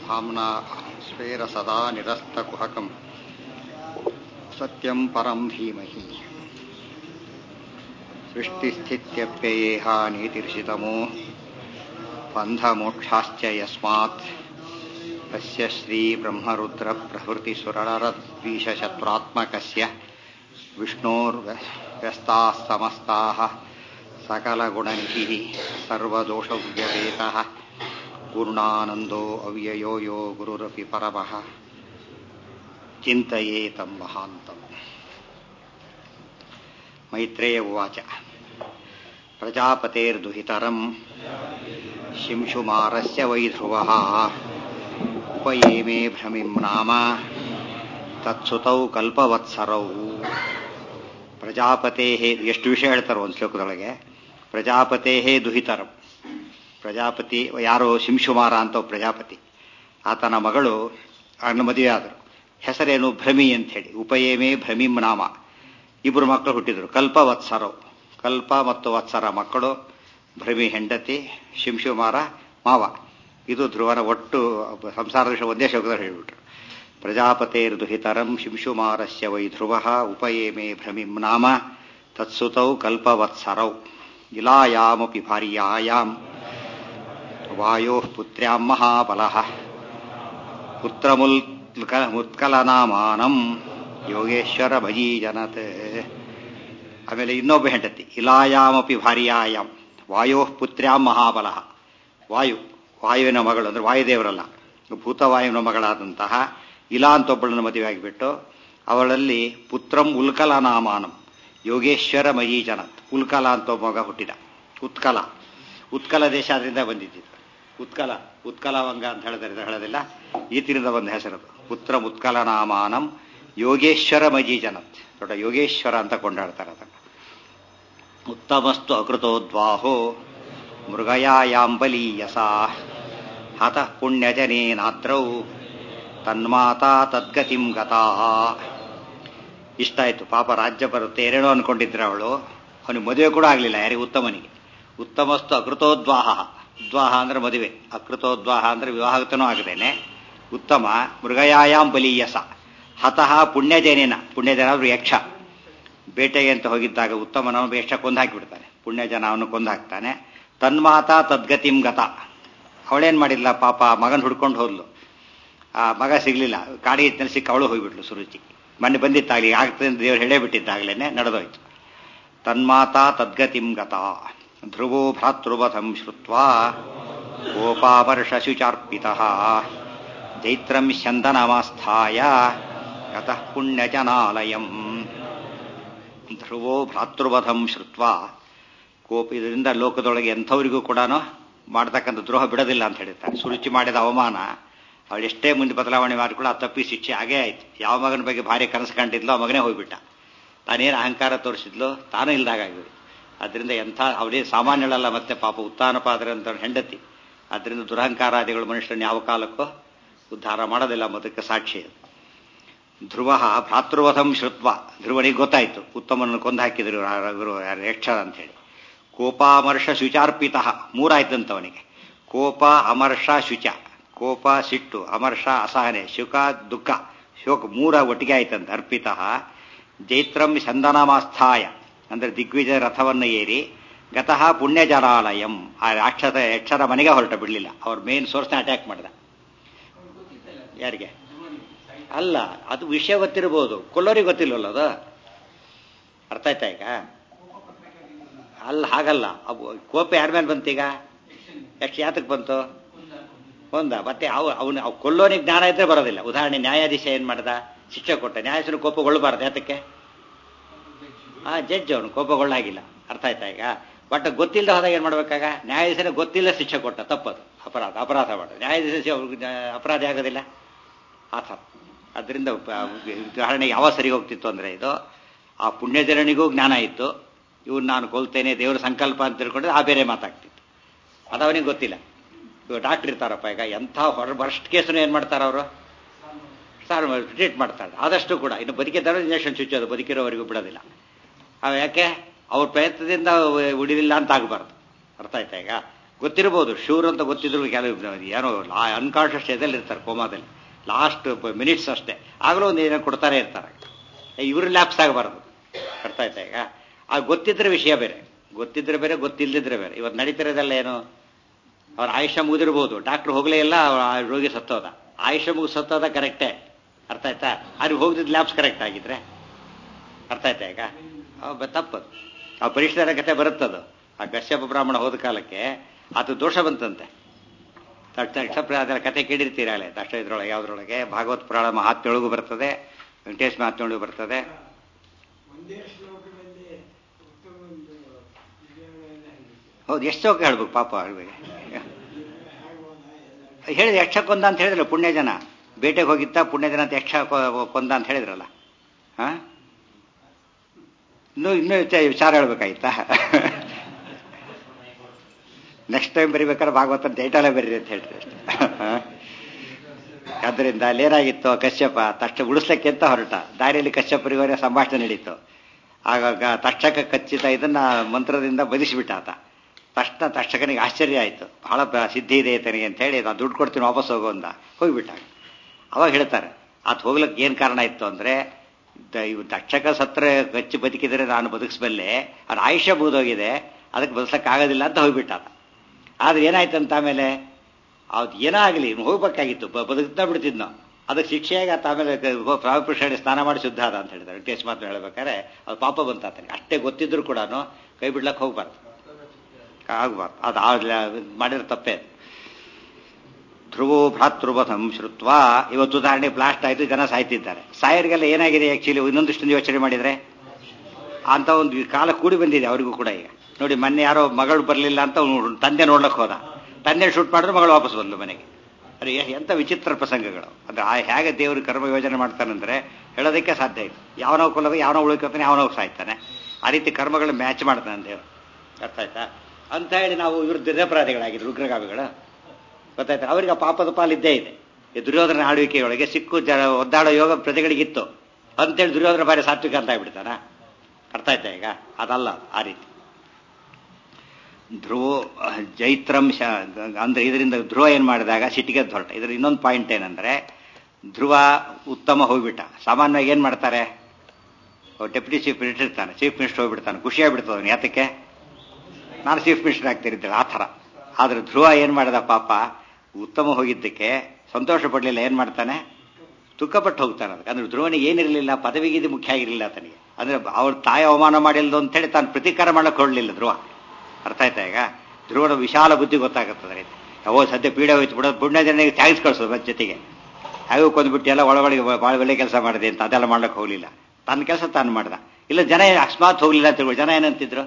धाम्ना स्वेर सदा निरस्तकुहकम् सत्यम् परम् धीमहि सृष्टिस्थित्यप्ययेहानीतिर्षितमो बन्धमोक्षाश्च यस्मात् तस्य श्रीब्रह्मरुद्रप्रभृतिसुररद्वीषशत्रुरात्मकस्य विष्णोर्व्यस्ताः समस्ताः सकलगुणनिधिः सर्वदोषव्यपेतः पूर्णानन्दो अव्ययो यो गुरुरपि परमः चिन्तयेतं महान्तम् मैत्रेय उवाच प्रजापतेर्दुहितरम् शिंशुमारस्य वै ध्रुवः उपयेमे भ्रमिं नाम ತತ್ಸುತೌ ಕಲ್ಪವತ್ಸರೌ ಪ್ರಜಾಪತೇಹೇ ಎಷ್ಟು ವಿಷಯ ಹೇಳ್ತಾರೆ ಒಂದು ಶ್ಲೋಕದೊಳಗೆ ಪ್ರಜಾಪತೇಹೇ ದುಹಿತರಂ ಪ್ರಜಾಪತಿ ಯಾರೋ ಶಿಂಶುಮಾರ ಅಂತ ಪ್ರಜಾಪತಿ ಆತನ ಮಗಳು ಅಣ್ಣ ಮದುವೆ ಆದರು ಹೆಸರೇನು ಭ್ರಮಿ ಅಂತ ಹೇಳಿ ಉಪಯೇಮೇ ಭ್ರಮಿಂ ನಾಮ ಇಬ್ಬರು ಮಕ್ಕಳು ಹುಟ್ಟಿದರು ಕಲ್ಪವತ್ಸರವು ಕಲ್ಪ ಮತ್ತು ವತ್ಸರ ಮಕ್ಕಳು ಭ್ರಮಿ ಹೆಂಡತಿ ಶಿಂಶುಮಾರ ಮಾವ ಇದು ಧ್ರುವನ ಒಟ್ಟು ಸಂಸಾರದ ವಿಷಯ ಒಂದೇ ಶ್ಲೋಕದಲ್ಲಿ ಹೇಳಿಬಿಟ್ರು ಪ್ರಜಾಪತೇರ್ದುಹಿತರಂ ಶಿಂಶುಮಾರಸ್ಯ ವೈ ಧ್ರುವಃ ಉಪಯೇಮೇ ಭ್ರಮಿಂ ನಾಮ ತತ್ಸುತೌ ಕಲ್ಪವತ್ಸರೌ ಇಲಾಯಾಮಪಿ ಭಾರ್ಯಾಯಾಂ ವಾಯೋಃ ಪುತ್ರ್ಯಾಂ ಮಹಾಬಲಃ ಪುತ್ರಮುಲ್ಕ ಮುತ್ಕಲನಾಮಾನಂ ಯೋಗೇಶ್ವರ ಭಜೀಜನತ್ ಆಮೇಲೆ ಇನ್ನೊಬ್ಬ ಹೆಂಡತಿ ಇಲಾಯಾಮಪಿ ಭಾರ್ಯಾಯಾಂ ವಾಯೋಃ ಪುತ್ರ್ಯಾಂ ಮಹಾಬಲಃ ವಾಯು ವಾಯುವಿನ ಮಗಳು ಅಂದ್ರೆ ವಾಯುದೇವರಲ್ಲ ಭೂತವಾಯುವಿನ ಮಗಳಾದಂತಹ ಇಲಾ ಅಂತ ಒಬ್ಬಳನ್ನು ಮದುವೆ ಆಗಿಬಿಟ್ಟು ಅವಳಲ್ಲಿ ಪುತ್ರಂ ಉಲ್ಕಲ ನಾಮಾನಂ ಯೋಗೇಶ್ವರ ಮಯೀಜನತ್ ಉಲ್ಕಲ ಅಂತ ಒಬ್ಬ ಮಗ ಹುಟ್ಟಿದ ಉತ್ಕಲ ಉತ್ಕಲ ದೇಶ ಅದರಿಂದ ಬಂದಿದ್ದು ಉತ್ಕಲ ಉತ್ಕಲವಂಗ ಅಂತ ಹೇಳಿದ್ರೆ ಹೇಳೋದಿಲ್ಲ ಈತಿನಿಂದ ಬಂದ ಹೆಸರದು ಪುತ್ರ ಉತ್ಕಲ ನಾಮಾನಂ ಯೋಗೇಶ್ವರ ಮಜೀಜನತ್ ದೊಡ್ಡ ಯೋಗೇಶ್ವರ ಅಂತ ಕೊಂಡಾಡ್ತಾರೆ ಅದನ್ನು ಉತ್ತಮಸ್ತು ಅಕೃತೋದ್ವಾಹೋ ಮೃಗಯಾಯಾಂಬಲೀಯಸ ಹತಃ ಪುಣ್ಯಜನೇನಾದ್ರೌ ತನ್ಮಾತಾ ತದ್ಗತಿಂ ಗತಾ ಇಷ್ಟ ಆಯ್ತು ಪಾಪ ರಾಜ್ಯ ಬರುತ್ತೆ ಏನೇನೋ ಅನ್ಕೊಂಡಿದ್ರೆ ಅವಳು ಅವನಿಗೆ ಮದುವೆ ಕೂಡ ಆಗಲಿಲ್ಲ ಯಾರಿಗೆ ಉತ್ತಮನಿಗೆ ಉತ್ತಮಸ್ತು ಅಕೃತೋದ್ವಾಹ ದ್ವಾಹ ಅಂದ್ರೆ ಮದುವೆ ಅಕೃತೋದ್ವಾಹ ಅಂದ್ರೆ ವಿವಾಹತನೂ ಆಗದೇನೆ ಉತ್ತಮ ಮೃಗಯಾಯಾಂ ಬಲೀಯಸ ಹತಃ ಪುಣ್ಯಜನೇನ ಪುಣ್ಯಜನ ಅವರು ಯಕ್ಷ ಬೇಟೆಗೆ ಅಂತ ಹೋಗಿದ್ದಾಗ ಉತ್ತಮನವನು ಯಕ್ಷ ಕೊಂದು ಹಾಕಿಬಿಡ್ತಾನೆ ಪುಣ್ಯಜನ ಅವನು ಕೊಂದು ಹಾಕ್ತಾನೆ ತನ್ಮಾತಾ ತದ್ಗತಿಂ ಗತ ಅವಳೇನ್ ಮಾಡಿಲ್ಲ ಪಾಪ ಮಗನ್ ಹುಡ್ಕೊಂಡು ಹೋದ್ಲು ಆ ಮಗ ಸಿಗ್ಲಿಲ್ಲ ಕಾಡಿ ಇತ್ತಲ್ಲಿ ಸಿಕ್ಕ ಅವಳು ಹೋಗ್ಬಿಟ್ಲು ಸುರುಚಿ ಮೊನ್ನೆ ಬಂದಿತ್ತಾಗಲಿ ಆಗ್ತದೆ ಅಂತ ದೇವ್ರು ಹೇಳೇ ಬಿಟ್ಟಿದ್ದಾಗಲೇನೆ ನಡೆದೋಯ್ತು ತನ್ಮಾತಾ ತದ್ಗತಿಂ ಗತ ಧ್ರುವೋ ಭ್ರಾತೃವಧಂ ಶ್ರುತ್ವಾ ಗೋಪಾವರ್ಷ ಶುಚಾರ್ಪಿತಃ ಜೈತ್ರಂ ಚಂದನಮಾಸ್ಥಾಯ ಗತಃ ಪುಣ್ಯಜನಾಲಯಂ ಧ್ರುವೋ ಭ್ರಾತೃವಧಂ ಶ್ರುತ್ವಾ ಕೋಪ ಇದರಿಂದ ಲೋಕದೊಳಗೆ ಎಂಥವರಿಗೂ ಕೂಡ ಮಾಡ್ತಕ್ಕಂಥ ದ್ರೋಹ ಬಿಡೋದಿಲ್ಲ ಅಂತ ಹೇಳಿರ್ತಾರೆ ಸುರುಚಿ ಮಾಡಿದ ಅವಮಾನ ಅವಳು ಎಷ್ಟೇ ಮುಂದೆ ಬದಲಾವಣೆ ಮಾಡಿಕೊಳ್ಳೋ ಆ ತಪ್ಪಿ ಶಿಕ್ಷೆ ಆಗೇ ಆಯ್ತು ಯಾವ ಮಗನ ಬಗ್ಗೆ ಭಾರಿ ಕನಸು ಕಂಡಿದ್ಲೋ ಆ ಮಗನೇ ಹೋಗ್ಬಿಟ್ಟ ತಾನೇನು ಅಹಂಕಾರ ತೋರಿಸಿದ್ಲು ತಾನೂ ಇಲ್ದಾಗಿಬಿಡು ಅದರಿಂದ ಎಂಥ ಅವಳೇ ಸಾಮಾನ್ಯಳಲ್ಲ ಮತ್ತೆ ಪಾಪ ಉತ್ಥಾನಪಾದ್ರೆ ಅಂತ ಹೆಂಡತಿ ಅದರಿಂದ ದುರಹಂಕಾರಾದಿಗಳು ಮನುಷ್ಯರನ್ನು ಯಾವ ಕಾಲಕ್ಕೂ ಉದ್ಧಾರ ಮಾಡೋದಿಲ್ಲ ಮೊದಕ್ಕೆ ಸಾಕ್ಷಿ ಅದು ಧ್ರುವ ಭ್ರಾತೃವಧಂ ಶ್ರುತ್ವ ಧ್ರುವನಿಗೆ ಗೊತ್ತಾಯ್ತು ಉತ್ತಮನನ್ನು ಕೊಂದು ಹಾಕಿದ್ರು ಯಕ್ಷ ಅಂತ ಹೇಳಿ ಕೋಪಾಮರ್ಷ ಶುಚಾರ್ಪಿತ ಮೂರಾಯ್ತಂತವನಿಗೆ ಕೋಪ ಅಮರ್ಷ ಶುಚ ಕೋಪ ಸಿಟ್ಟು ಅಮರ್ಷ ಅಸಹನೆ ಶುಕ ದುಃಖ ಶೋಕ ಮೂರ ಒಟ್ಟಿಗೆ ಆಯ್ತಂತ ಅರ್ಪಿತ ಜೈತ್ರಂ ಚಂದನಮಾಸ್ಥಾಯ ಅಂದ್ರೆ ದಿಗ್ವಿಜಯ ರಥವನ್ನು ಏರಿ ಗತಃ ಪುಣ್ಯಜನಾಲಯಂ ಆ ರಾಕ್ಷಸ ಯಕ್ಷರ ಮನೆಗೆ ಹೊರಟ ಬಿಡಲಿಲ್ಲ ಅವ್ರ ಮೇನ್ ಸೋರ್ಸ್ನ ಅಟ್ಯಾಕ್ ಮಾಡಿದ ಯಾರಿಗೆ ಅಲ್ಲ ಅದು ವಿಷಯ ಗೊತ್ತಿರ್ಬೋದು ಕೊಲ್ಲೋರಿಗೆ ಗೊತ್ತಿಲ್ವಲ್ಲ ಅದು ಅರ್ಥ ಆಯ್ತಾ ಈಗ ಅಲ್ಲ ಹಾಗಲ್ಲ ಕೋಪ ಯಾರ ಮೇಲೆ ಬಂತೀಗ ಎಷ್ಟು ಯಾತಕ್ಕೆ ಬಂತು ಒಂದ ಮತ್ತೆ ಅವ ಅವನು ಅವ್ ಕೊಲ್ಲೋನಿಗೆ ಜ್ಞಾನ ಇದ್ರೆ ಬರೋದಿಲ್ಲ ಉದಾಹರಣೆ ನ್ಯಾಯಾಧೀಶ ಏನ್ ಮಾಡ್ದ ಶಿಕ್ಷೆ ಕೊಟ್ಟ ನ್ಯಾಯಾಧೀಶನ ಕೋಪಗೊಳ್ಳಬಾರ್ದು ಯಾತಕ್ಕೆ ಆ ಜಡ್ಜ್ ಅವನು ಕೋಪಗೊಳ್ಳಾಗಿಲ್ಲ ಅರ್ಥ ಆಯ್ತಾ ಈಗ ಬಟ್ ಗೊತ್ತಿಲ್ಲದ ಹೋದಾಗ ಏನ್ ಮಾಡ್ಬೇಕಾಗ ನ್ಯಾಯಾಧೀಶನ ಗೊತ್ತಿಲ್ಲ ಶಿಕ್ಷೆ ಕೊಟ್ಟ ತಪ್ಪದು ಅಪರಾಧ ಅಪರಾಧ ಮಾಡ ನ್ಯಾಯಾಧೀಶ ಅಪರಾಧ ಆಗೋದಿಲ್ಲ ಆ ಥರ ಅದರಿಂದ ಉದಾಹರಣೆಗೆ ಯಾವ ಸರಿ ಹೋಗ್ತಿತ್ತು ಅಂದ್ರೆ ಇದು ಆ ಪುಣ್ಯಜರಣಿಗೂ ಜ್ಞಾನ ಇತ್ತು ಇವ್ನು ನಾನು ಕೊಲ್ತೇನೆ ದೇವರ ಸಂಕಲ್ಪ ಅಂತ ತಿಳ್ಕೊಂಡ್ರೆ ಆ ಬೇರೆ ಮಾತಾಗ್ತಿತ್ತು ಅದು ಅವನಿಗೆ ಗೊತ್ತಿಲ್ಲ ಇವಾಗ ಡಾಕ್ಟರ್ ಇರ್ತಾರಪ್ಪ ಈಗ ಎಂಥ ಹೊರ ವರ್ಸ್ಟ್ ಕೇಸನ್ನು ಏನು ಮಾಡ್ತಾರೆ ಅವರು ಸಾರ್ ಟ್ರೀಟ್ ಮಾಡ್ತಾರೆ ಆದಷ್ಟು ಕೂಡ ಇನ್ನು ಬದುಕಿದ್ದಾರೆ ಇಂಜೆಕ್ಷನ್ ಚುಚ್ಚೋದು ಬದುಕಿರೋವರೆಗೂ ಬಿಡೋದಿಲ್ಲ ಅವ ಯಾಕೆ ಅವ್ರ ಪ್ರಯತ್ನದಿಂದ ಉಳಿದಿಲ್ಲ ಅಂತ ಆಗಬಾರ್ದು ಅರ್ಥ ಆಯ್ತಾ ಈಗ ಗೊತ್ತಿರ್ಬೋದು ಶೂರ್ ಅಂತ ಗೊತ್ತಿದ್ರು ಕೆಲವು ಏನೋ ಅನ್ಕಾನ್ಷಿಯಸ್ ಸ್ಟೇಜಲ್ಲಿ ಇರ್ತಾರೆ ಕೋಮಾದಲ್ಲಿ ಲಾಸ್ಟ್ ಮಿನಿಟ್ಸ್ ಅಷ್ಟೇ ಆಗಲೂ ಒಂದು ಏನೋ ಕೊಡ್ತಾನೆ ಇರ್ತಾರೆ ಇವರು ಲ್ಯಾಪ್ಸ್ ಆಗಬಾರ್ದು ಅರ್ಥ ಆಯ್ತಾ ಈಗ ಆ ಗೊತ್ತಿದ್ರೆ ವಿಷಯ ಬೇರೆ ಗೊತ್ತಿದ್ರೆ ಬೇರೆ ಗೊತ್ತಿಲ್ಲದಿದ್ರೆ ಬೇರೆ ಇವತ್ತು ನಡೀತಿರೋದೆಲ್ಲ ಏನು ಅವ್ರ ಆಯುಷ್ಯ ಮುಗಿದಿರ್ಬೋದು ಡಾಕ್ಟರ್ ಹೋಗಲೇ ಇಲ್ಲ ಅವ್ರ ಆ ರೋಗಿ ಸತ್ತೋದ ಆಯುಷ್ಯ ಮುಗಿದು ಸತ್ತೋದ ಕರೆಕ್ಟೇ ಅರ್ಥ ಆಯ್ತಾ ಅಲ್ಲಿ ಹೋಗಿದ್ದು ಲ್ಯಾಬ್ಸ್ ಕರೆಕ್ಟ್ ಆಗಿದ್ರೆ ಅರ್ಥ ಆಯ್ತಾ ಈಗ ಅವ್ ತಪ್ಪದು ಆ ಪರಿಷ್ಠರ ಕತೆ ಬರುತ್ತದು ಆ ಕಶ್ಯಪ ಬ್ರಾಹ್ಮಣ ಹೋದ ಕಾಲಕ್ಕೆ ಅದು ದೋಷ ಬಂತಂತೆ ತಕ್ಷಣ ಅದರ ಕತೆ ಕೇಳಿರ್ತೀರಲ್ಲ ತಕ್ಷಣ ಇದ್ರೊಳಗೆ ಯಾವ್ದ್ರೊಳಗೆ ಭಾಗವತ್ ಪುರಾಣ ಮಹಾತ್ಮೆಯೊಳಗೂ ಬರ್ತದೆ ವೆಂಕಟೇಶ್ ಮಹಾತ್ಮೆಯೊಳಗೂ ಬರ್ತದೆ ಒಂದೇ ಶ್ಲೋಕದಲ್ಲಿ ಉತ್ತಮ ಒಂದು ವಿಜಯಗಳೆಲ್ಲ ಹೇಳಿದ್ದಾರೆ ಹೌದು ಎಷ್ಟು ಚೌಕ ಹೇಳ್ಬೇಕು ಪಾಪ ಹೇಳ್ಬೇಕು ಆಗುವಾಗ ಎಲ್ಲ ಹೇಳಿದ ಯಕ್ಷ ಕೊಂದ ಅಂತ ಹೇಳಿದ್ರಲ್ಲ ಪುಣ್ಯ ಜನ ಬೇಟೆಗೆ ಹೋಗಿತ್ತ ಪುಣ್ಯ ಜನ ಅಂತ ಯಕ್ಷ ಕೊ- ಕೊಂದ ಅಂತ ಹೇಳಿದ್ರಲ್ಲ ಹಾ ಇನ್ನೂ ಇನ್ನೂ ಹೆಚ್ಚು ವಿಚಾರ ಹೇಳ್ಬೇಕಾಯ್ತಾ ನೆಕ್ಸ್ಟ್ ಟೈಮ್ ಬರಿಬೇಕಾದ್ರೆ ಭಾಗವತ ಡೇಟಲ್ಲೇ ಬರೀರಿ ಅಂತ ಹೇಳ್ರಿ ಅಷ್ಟೇ ಅದರಿಂದ ಅಲ್ಲೇನಾಗಿತ್ತು ಕಶ್ಯಪ ತಕ್ಷಣ ಉಳಿಸ್ಲಿಕ್ಕೆ ಅಂತ ಹೊರಟ ದಾರಿಯಲ್ಲಿ ಕಶ್ಯಪರಿವರೆ ಸಂಭಾಷಣೆ ನಡೀತು ಆಗ ತಕ್ಷಕ ಖಚಿತ ಇದನ್ನ ಮಂತ್ರದಿಂದ ಬದಿಸಿಬಿಟ್ಟ ಆತ ತಕ್ಷಣ ತಕ್ಷಕನಿಗೆ ಆಶ್ಚರ್ಯ ಆಯಿತು ಬಹಳ ಬ- ಸಿದ್ಧಿ ಇದೆ ತನಗೆ ಅಂತ ಹೇಳಿ ನಾನು ದುಡ್ಡು ಕೊಡ್ತೀನಿ ವಾಪಸ್ ಹೋಗು ಅಂದ ಹೋಗ್ಬಿಟ್ಟ ಅವಾಗ ಹೇಳ್ತಾರೆ ಆತ ಹೋಗ್ಲಿಕ್ಕೆ ಏನು ಕಾರಣ ಇತ್ತು ಅಂದ್ರೆ ದ- ಇವ್ ತಕ್ಷಕ ಸತ್ರ ಗಚ್ಚಿ ಬದುಕಿದರೆ ನಾನು ಬದುಕಿಸ್ಬಲ್ಲೆ ಅದು ಆಯುಷ್ಯ ಮುಗಿದೋಗಿದೆ ಅದಕ್ಕೆ ಬದುಕಕ್ಕೆ ಆಗೋದಿಲ್ಲ ಅಂತ ಹೋಗ್ಬಿಟ್ಟ ಆತ ಆದ್ರೆ ಏನಾಯ್ತಂತ ಆಮೇಲೆ ಅದು ಏನೋ ಆಗಲಿ ಹೋಗ್ಬೇಕಾಗಿತ್ತು ಬ- ಬದುಕ್ತಾ ಬಿಡ್ತಿದ್ನೋ ಅದಕ್ಕೆ ಶಿಕ್ಷೆಯಾಗಿ ಆತ ಆಮೇಲೆ ಪ್ರಾವಪುರುಷ ಸ್ನಾನ ಮಾಡಿ ಶುದ್ಧ ಅದ ಅಂತ ಹೇಳಿದ್ದಾರೆ ಟೇಸ್ಟ್ ಮಾತ್ರ ಹೇಳ್ಬೇಕಾದ್ರೆ ಅದು ಪಾಪ ಬಂತ ಆತನಿಗೆ ಅಷ್ಟೇ ಗೊತ್ತಿದ್ರು ಕೂಡ ಕೈ ಬಿಡ್ಲಕ್ಕೆ ಹೋಗ್ಬಾರ್ದು ಆಗ್ಬಾರ್ದು ಅದು ಆ- ಮಾಡಿದ್ರೆ ತಪ್ಪೇ ಅದು. ಧ್ರುವೋ ಭ್ರಾತೃವಧಂ ಶ್ರುತ್ವ ಇವತ್ತು ಉದಾಹರಣೆ ಬ್ಲಾಸ್ಟ್ ಆಯ್ತು ಜನ ಸಾಯ್ತಿದ್ದಾರೆ ಸಾಯರಿಗೆಲ್ಲ ಏನಾಗಿದೆ ಆಕ್ಚುಲಿ ಇನ್ನೊಂದಿಷ್ಟು ಯೋಚನೆ ಮಾಡಿದ್ರೆ ಅಂತ ಒಂದು ಕಾಲ ಕೂಡಿ ಬಂದಿದೆ ಅವರಿಗೂ ಕೂಡ ಈಗ ನೋಡಿ ಮೊನ್ನೆ ಯಾರೋ ಮಗಳು ಬರಲಿಲ್ಲ ಅಂತ ಅವ್ನು ತಂದೆ ನೋಡ್ಲಕ್ಕೆ ಹೋದ ತಂದೆ ಶೂಟ್ ಮಾಡಿದ್ರೆ ಮಗಳು ವಾಪಸ್ ಬಂದ್ಲು ಮನೆಗೆ ಅರೆ ಎ- ಎಂತ ವಿಚಿತ್ರ ಪ್ರಸಂಗಗಳು ಅಂದ್ರೆ ಆ ಹೇಗೆ ದೇವರು ಕರ್ಮ ಯೋಜನೆ ಮಾಡ್ತಾನಂದ್ರೆ ಹೇಳೋದಕ್ಕೆ ಸಾಧ್ಯ ಇಲ್ಲ ಯಾವನೋ ಕೊಲ್ಲೋದು ಯಾವನೋ ಉಳ್ಕೊತಾನೆ ಯಾವನೋ ಸಾಯ್ತಾನೆ ಆ ರೀತಿ ಕರ್ಮಗಳು ಮ್ಯಾಚ್ ಮಾಡ್ತಾನೆ ದೇವರು ಅರ್ಥ ಆಯ್ತಾ ಅಂತ ಹೇಳಿ ನಾವು ಇವರು ದುರಪರಾಧಿಗಳಾಗಿದ್ರು ಉಗ್ರಗಾಮಿಗಳು ಗೊತ್ತಾಯ್ತಾ ಅವರಿಗೆ ಆ ಪಾಪದ ಪಾಲಿದ್ದೇ ಇದೆ ಈ ದುರ್ಯೋಧನ ಆಳ್ವಿಕೆಯೊಳಗೆ ಸಿಕ್ಕು ಜನ ಒದ್ದಾಡೋ ಯೋಗ ಪ್ರಜೆಗಳಿಗಿತ್ತು ಅಂತೇಳಿ ದುರ್ಯೋಧನ ಬಾರಿ ಸಾತ್ವಿಕ ಅಂತ ಆಗ್ಬಿಡ್ತಾನ ಅರ್ಥ ಆಯ್ತಾ ಈಗ ಅದಲ್ಲ ಆ ರೀತಿ ಧ್ರುವ ಜೈತ್ರಂ ಶ ಅಂದ್ರೆ ಇದರಿಂದ ಧ್ರುವ ಏನ್ ಮಾಡಿದಾಗ ಸಿಟಿಗೆ ಹೊರಟ ಇದ್ರ ಇನ್ನೊಂದು ಪಾಯಿಂಟ್ ಏನಂದ್ರೆ ಧ್ರುವ ಉತ್ತಮ ಹೋಗ್ಬಿಟ್ಟ ಸಾಮಾನ್ಯವಾಗಿ ಏನ್ ಮಾಡ್ತಾರೆ ಡೆಪ್ಯೂಟಿ ಚೀಫ್ ಮಿನಿಸ್ಟರ್ ಇರ್ತಾನೆ ಚೀಫ್ ಮಿನಿಸ್ಟರ್ ಹೋಗ್ಬಿಡ್ತಾನೆ ಖುಷಿ ಆಗ್ಬಿಡ್ತದ ಅವನು ಯಾತಕ್ಕೆ ನಾನು ಚೀಫ್ ಮಿನಿಸ್ಟರ್ ಆಗ್ತಿರಿದ್ದೆ ಆ ಥರ ಆದ್ರೆ ಧ್ರುವ ಏನ್ ಮಾಡಿದ ಪಾಪ ಉತ್ತಮ ಹೋಗಿದ್ದಕ್ಕೆ ಸಂತೋಷ ಪಡ್ಲಿಲ್ಲ ಏನ್ ಮಾಡ್ತಾನೆ ದುಃಖಪಟ್ಟು ಹೋಗ್ತಾನೆ ಅದಕ್ಕೆ ಅಂದ್ರೆ ಧ್ರುವನಿಗೆ ಏನಿರಲಿಲ್ಲ ಪದವಿಗಿದು ಮುಖ್ಯ ಆಗಿರಲಿಲ್ಲ ಆತನಿಗೆ ಅಂದ್ರೆ ಅವ್ರ ತಾಯಿ ಅವಮಾನ ಮಾಡಿಲ್ದು ಅಂತ ಹೇಳಿ ತಾನು ಪ್ರತೀಕಾರ ಮಾಡಕ್ಕೆ ಹೊರಲಿಲ್ಲ ಧ್ರುವ ಅರ್ಥ ಆಯ್ತಾ ಈಗ ಧ್ರುವನ ವಿಶಾಲ ಬುದ್ಧಿ ಗೊತ್ತಾಗುತ್ತದೆ ರೀತಿ ಅವೋ ಸದ್ಯ ಪೀಡೆ ಹೋಯ್ತು ಬಿಡೋದು ಪುಣ್ಯ ಜನರಿಗೆ ತ್ಯಾಗಿಸ್ ಕಳ್ಸೋದು ಮತ್ತ್ ಜೊತೆಗೆ ಹಾಗೂ ಕೊಂದ್ಬಿಟ್ಟು ಎಲ್ಲ ಒಳಗೊಳಗೆ ಭಾಳ ಒಳ್ಳೆ ಕೆಲಸ ಮಾಡಿದೆ ಅಂತ ಅದೆಲ್ಲ ಮಾಡ್ಲಿಕ್ಕೆ ಹೋಗ್ಲಿಲ್ಲ ತನ್ನ ಕೆಲಸ ತಾನು ಮಾಡ್ದ ಇಲ್ಲ ಜನ ಏನ್ ಅಕಸ್ಮಾತ್ ಹೋಗ್ಲಿಲ್ಲ ಅಂತ ಹೇಳಿ ಜನ ಏನಂತಿದ್ರು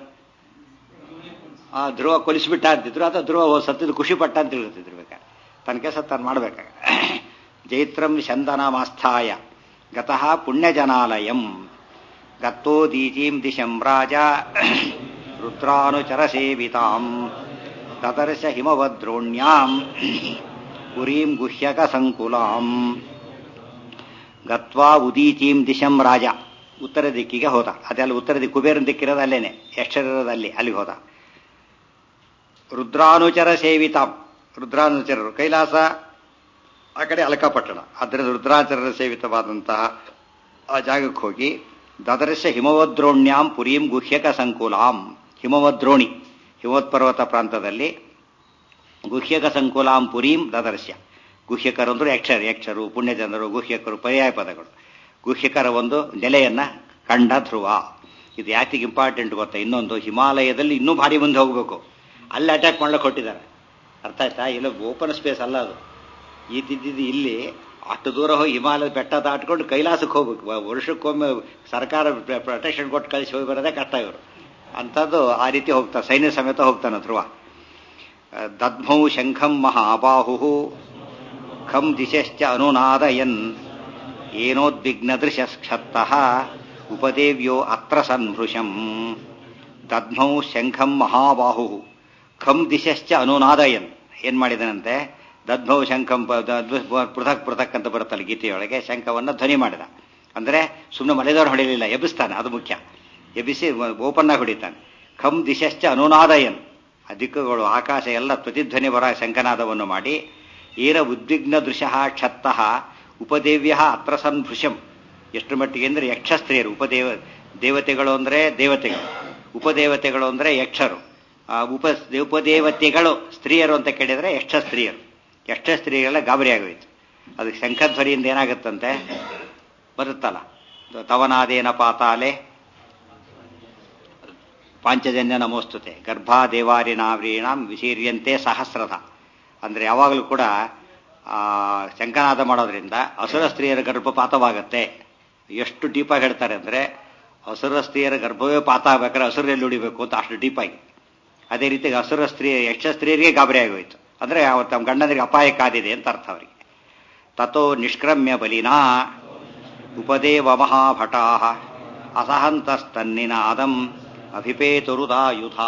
ಆ ಧ್ರುವ ಕೊಲಿಸ್ಬಿಟ್ಟ ಅಂತಿದ್ರು ಅಥವಾ ಧ್ರುವ ಸತ್ತಿದ್ದು ಖುಷಿ ಪಟ್ಟ ಅಂತ ಹೇಳ್ತಿದ್ರು ಬೇಕಾದ್ರೆ ತನ್ನ ಕೆಲಸ ತಾನು ಮಾಡ್ಬೇಕಾಗ ಜೈತ್ರಂ ಚಂದನಮಾಸ್ಥಾಯ ಗತಃ ಪುಣ್ಯಜನಾಲಯಂ ಗತ್ತೋ ದೀಚೀಂ ದಿಶಂ ರಾಜ ರುದ್ರಾನುಚರ ಸೇವಿತಾಂ ತದರ್ಶ ಹಿಮವದ್ರೋಣ್ಯಾಂ ಪುರೀಂ ಗುಹ್ಯಕ ಸಂಕುಲಾಂ ಗತ್ವಾ ಉದೀಚೀಂ ದಿಶಂ ರಾಜ ಉತ್ತರ ದಿಕ್ಕಿಗೆ ಹೋದ ಅದೆಲ್ಲ ಉತ್ತರ ದಿಕ್ಕು ಕುಬೇರನ ದಿಕ್ಕಿರೋದು ಅಲ್ಲೇನೆ ಯಕ್ಷರಿರೋದು ಅಲ್ಲಿ ಅಲ್ಲಿಗೆ ಹೋದ ರುದ್ರಾನುಚರ ಸೇವಿತಾಂ ರುದ್ರಾನುಚರರು ಕೈಲಾಸ ಆ ಕಡೆ ಅಲಕಾಪಟ್ಟಣ ಅದರಿಂದ ರುದ್ರಾಚರರ ಸೇವಿತವಾದಂತಹ ಆ ಜಾಗಕ್ಕೆ ಹೋಗಿ ದದರ್ಶ ಹಿಮವದ್ರೋಣ್ಯಾಂ ಪುರೀಂ ಗುಹ್ಯಕ ಸಂಕುಲಾಂ ಹಿಮವದ್ರೋಣಿ ಹಿಮವತ್ಪರ್ವತ ಪ್ರಾಂತದಲ್ಲಿ ಗುಹ್ಯಕ ಸಂಕುಲಾಂ ಪುರೀಂ ದದರ್ಶ ಗುಹ್ಯಕರು ಅಂದ್ರೆ ಯಕ್ಷರು ಯಕ್ಷರು ಪುಣ್ಯಜನರು ಗುಹ್ಯಕರು ಪರ್ಯಾಯ ಪದಗಳು ಗುಹ್ಯಕರ ಒಂದು ನೆಲೆಯನ್ನ ಕಂಡ ಧ್ರುವ ಇದು ಯಾತಿಗೆ ಇಂಪಾರ್ಟೆಂಟ್ ಗೊತ್ತಾ ಇನ್ನೊಂದು ಹಿಮಾಲಯದಲ್ಲಿ ಇನ್ನೂ ಭಾರಿ ಮುಂದೆ ಹೋಗಬೇಕು ಅಲ್ಲಿ ಅಟ್ಯಾಕ್ ಮಾಡ್ಲಿಕ್ಕೆ ಕೊಟ್ಟಿದ್ದಾರೆ ಅರ್ಥ ಆಯ್ತಾ ಇಲ್ಲ ಓಪನ್ ಸ್ಪೇಸ್ ಅಲ್ಲ ಅದು ಈತಿದ್ದು ಇಲ್ಲಿ ಅಷ್ಟು ದೂರ ಹೋಗಿ ಹಿಮಾಲಯದ ಬೆಟ್ಟ ದಾಟ್ಕೊಂಡು ಕೈಲಾಸಕ್ಕೆ ಹೋಗ್ಬೇಕು ವ- ವರ್ಷಕ್ಕೊಮ್ಮೆ ಸರ್ಕಾರ ಪ್ರೊಟೆಕ್ಷನ್ ಕೊಟ್ಟು ಕಳಿಸಿ ಹೋಗಿ ಬರೋದೇ ಕಷ್ಟ ಇವರು ಅಂಥದ್ದು ಆ ರೀತಿ ಹೋಗ್ತಾರೆ ಸೈನ್ಯ ಸಮೇತ ಹೋಗ್ತಾನೆ ಧ್ರುವ ದದ್ಮೌ ಶಂಖಂ ಮಹಾಬಾಹು ಖಂ ದಿಶಶ್ಚ ಅನುನಾದಯನ್ ಏನೋದ್ವಿಗ್ನದೃಶಕ್ಷತ್ತಃ ಉಪದೇವ್ಯೋ ಅತ್ರ ಸನ್ಭೃಶಂ ದದ್ಮೌ ಶಂಖಂ ಮಹಾಬಾಹು ಖಂ ದಿಶಶ್ಚ ಅನುನಾದಯನ್ ಏನ್ ಮಾಡಿದನಂತೆ ದದ್ಮೌ ಶಂಖಂ ಪ- ದ- ದ- ಪೃಥಕ್ ಪೃಥಕ್ ಅಂತ ಬರುತ್ತಲ್ಲ ಗೀತೆಯೊಳಗೆ ಶಂಖವನ್ನ ಧ್ವನಿ ಮಾಡಿದ ಅಂದ್ರೆ ಸುಮ್ಮನೆ ಮಲೆದವ್ರು ಹೊಡಿಲಿಲ್ಲ ಎಬ್ಬಿಸ್ತಾನೆ ಅದು ಮುಖ್ಯ ಎಬ್ಬಿಸಿ ಓಪನ್ ಆಗಿ ಹೊಡಿತಾನೆ ಖಂ ದಿಶಶ್ಚ ಅನುನಾದಯನ್ ಆ ದಿಕ್ಕುಗಳು ಆಕಾಶ ಎಲ್ಲ ಪ್ರತಿಧ್ವನಿ ಬರ ಶಂಕನಾದವನ್ನು ಮಾಡಿ ಈರ ಉದ್ವಿಗ್ನ ದೃಶಃ ಕ್ಷತ್ತಃ ಉಪದೇವ್ಯ ಅತ್ರ ಸಂಭೃಶಂ ಎಷ್ಟು ಮಟ್ಟಿಗೆ ಅಂದರೆ ಯಕ್ಷಸ್ತ್ರೀಯರು ಉಪದೇವ ದೇವತೆಗಳು ಅಂದರೆ ದೇವತೆಗಳು ಉಪದೇವತೆಗಳು ಅಂದರೆ ಯಕ್ಷರು ಆ ಉಪ ಉಪದೇವತೆಗಳು ಸ್ತ್ರೀಯರು ಅಂತ ಕೇಳಿದರೆ ಯಕ್ಷ ಸ್ತ್ರೀಯರು ಯಕ್ಷ ಸ್ತ್ರೀಯರೆಲ್ಲ ಗಾಬರಿ ಆಗೋಯ್ತು ಅದು ಶಂಖಧ್ವರಿಯಿಂದ ಏನಾಗುತ್ತಂತೆ ಬರುತ್ತಲ್ಲ ತವನಾದೇನ ಪಾತಾಲೆ ಪಾಂಚಜನ್ಯ ನಮೋಸ್ತುತೆ ಗರ್ಭಾದೇವಾರಿ ನಾವ್ರೀಣಾಂ ವಿಶೀರ್ಯಂತೆ ಸಹಸ್ರದ ಅಂದರೆ ಯಾವಾಗಲೂ ಕೂಡ ಆ, ಶಂಖನಾದ ಮಾಡೋದ್ರಿಂದ ಅಸುರ ಸ್ತ್ರೀಯರ ಗರ್ಭಪಾತವಾಗತ್ತೆ ಎಷ್ಟು ಡೀಪಾಗಿ ಹೇಳ್ತಾರೆ ಅಂದರೆ ಅಸುರ ಸ್ತ್ರೀಯರ ಗರ್ಭವೇ ಪಾತ ಆಗ್ಬೇಕಾದ್ರೆ ಹಸುರಲ್ಲಿ ಉಳಿಬೇಕು ಅಂತ ಅಷ್ಟು ಡೀಪಾಗಿ ಅದೇ ರೀತಿ ಅಸುರ ಸ್ತ್ರೀ ಯಕ್ಷ ಸ್ತ್ರೀಯರಿಗೆ ಗಾಬರಿ ಆಗೋಯ್ತು ಅಂದರೆ ಅವ್ರು ತಮ್ಮ ಗಂಡನಿಗೆ ಅಪಾಯ ಕಾದಿದೆ ಅಂತ ಅರ್ಥ ಅವರಿಗೆ ತಥೋ ನಿಷ್ಕ್ರಮ್ಯ ಬಲಿನಾ ಉಪದೇವ ಮಹಾಭಟಾ ಅಸಹಂತಸ್ತನ್ನಿನಾದಂ ಅಭಿಪೇತುರುದಾಯುಧಾ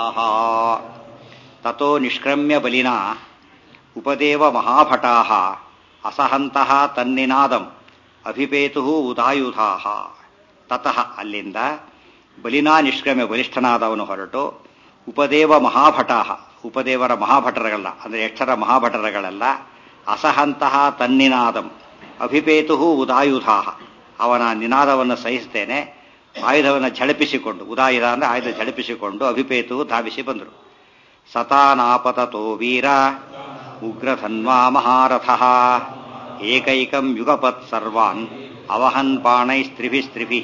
ತಥೋ ನಿಷ್ಕ್ರಮ್ಯ ಬಲಿನಾ ಉಪದೇವ ಮಹಾಭಟಾ ಅಸಹಂತಹ ತನ್ನಿನಾದಂ ಅಭಿಪೇತು ಉದಾಯುಧಾ ತತಃ ಅಲ್ಲಿಂದ ಬಲಿನಾ ನಿಷ್ಕ್ರಮ್ಯ ಬಲಿಷ್ಠನಾದವನು ಹೊರಟು ಉಪದೇವ ಮಹಾಭಟಾ ಉಪದೇವರ ಮಹಾಭಟರಗಲ್ಲ ಅಂದರೆ ಯಕ್ಷರ ಮಹಾಭಟರಗಳೆಲ್ಲ ಅಸಹಂತಹ ತನ್ನಿನಾದಂ ಅಭಿಪೇತು ಉದಾಯುಧಾ ಅವನ ನಿನಾದವನ್ನು ಸಹಿಸ್ತೇನೆ ಆಯುಧವನ್ನು ಝಳಪಿಸಿಕೊಂಡು ಉದಾಯುಧ ಅಂದರೆ ಆಯುಧ ಝಳಪಿಸಿಕೊಂಡು ಅಭಿಪೇತು ಧಾವಿಸಿ ಬಂದರು ಸತಾನಾಪತತೋ ವೀರ ಉಗ್ರಧನ್ವಾ ಮಹಾರಥ ಏಕೈಕಂ ಯುಗಪತ್ ಸರ್ವಾನ್ ಅವಹನ್ ಬಾಣೈಸ್ತ್ರಿಭಿಸ್ತ್ರಿಭಿ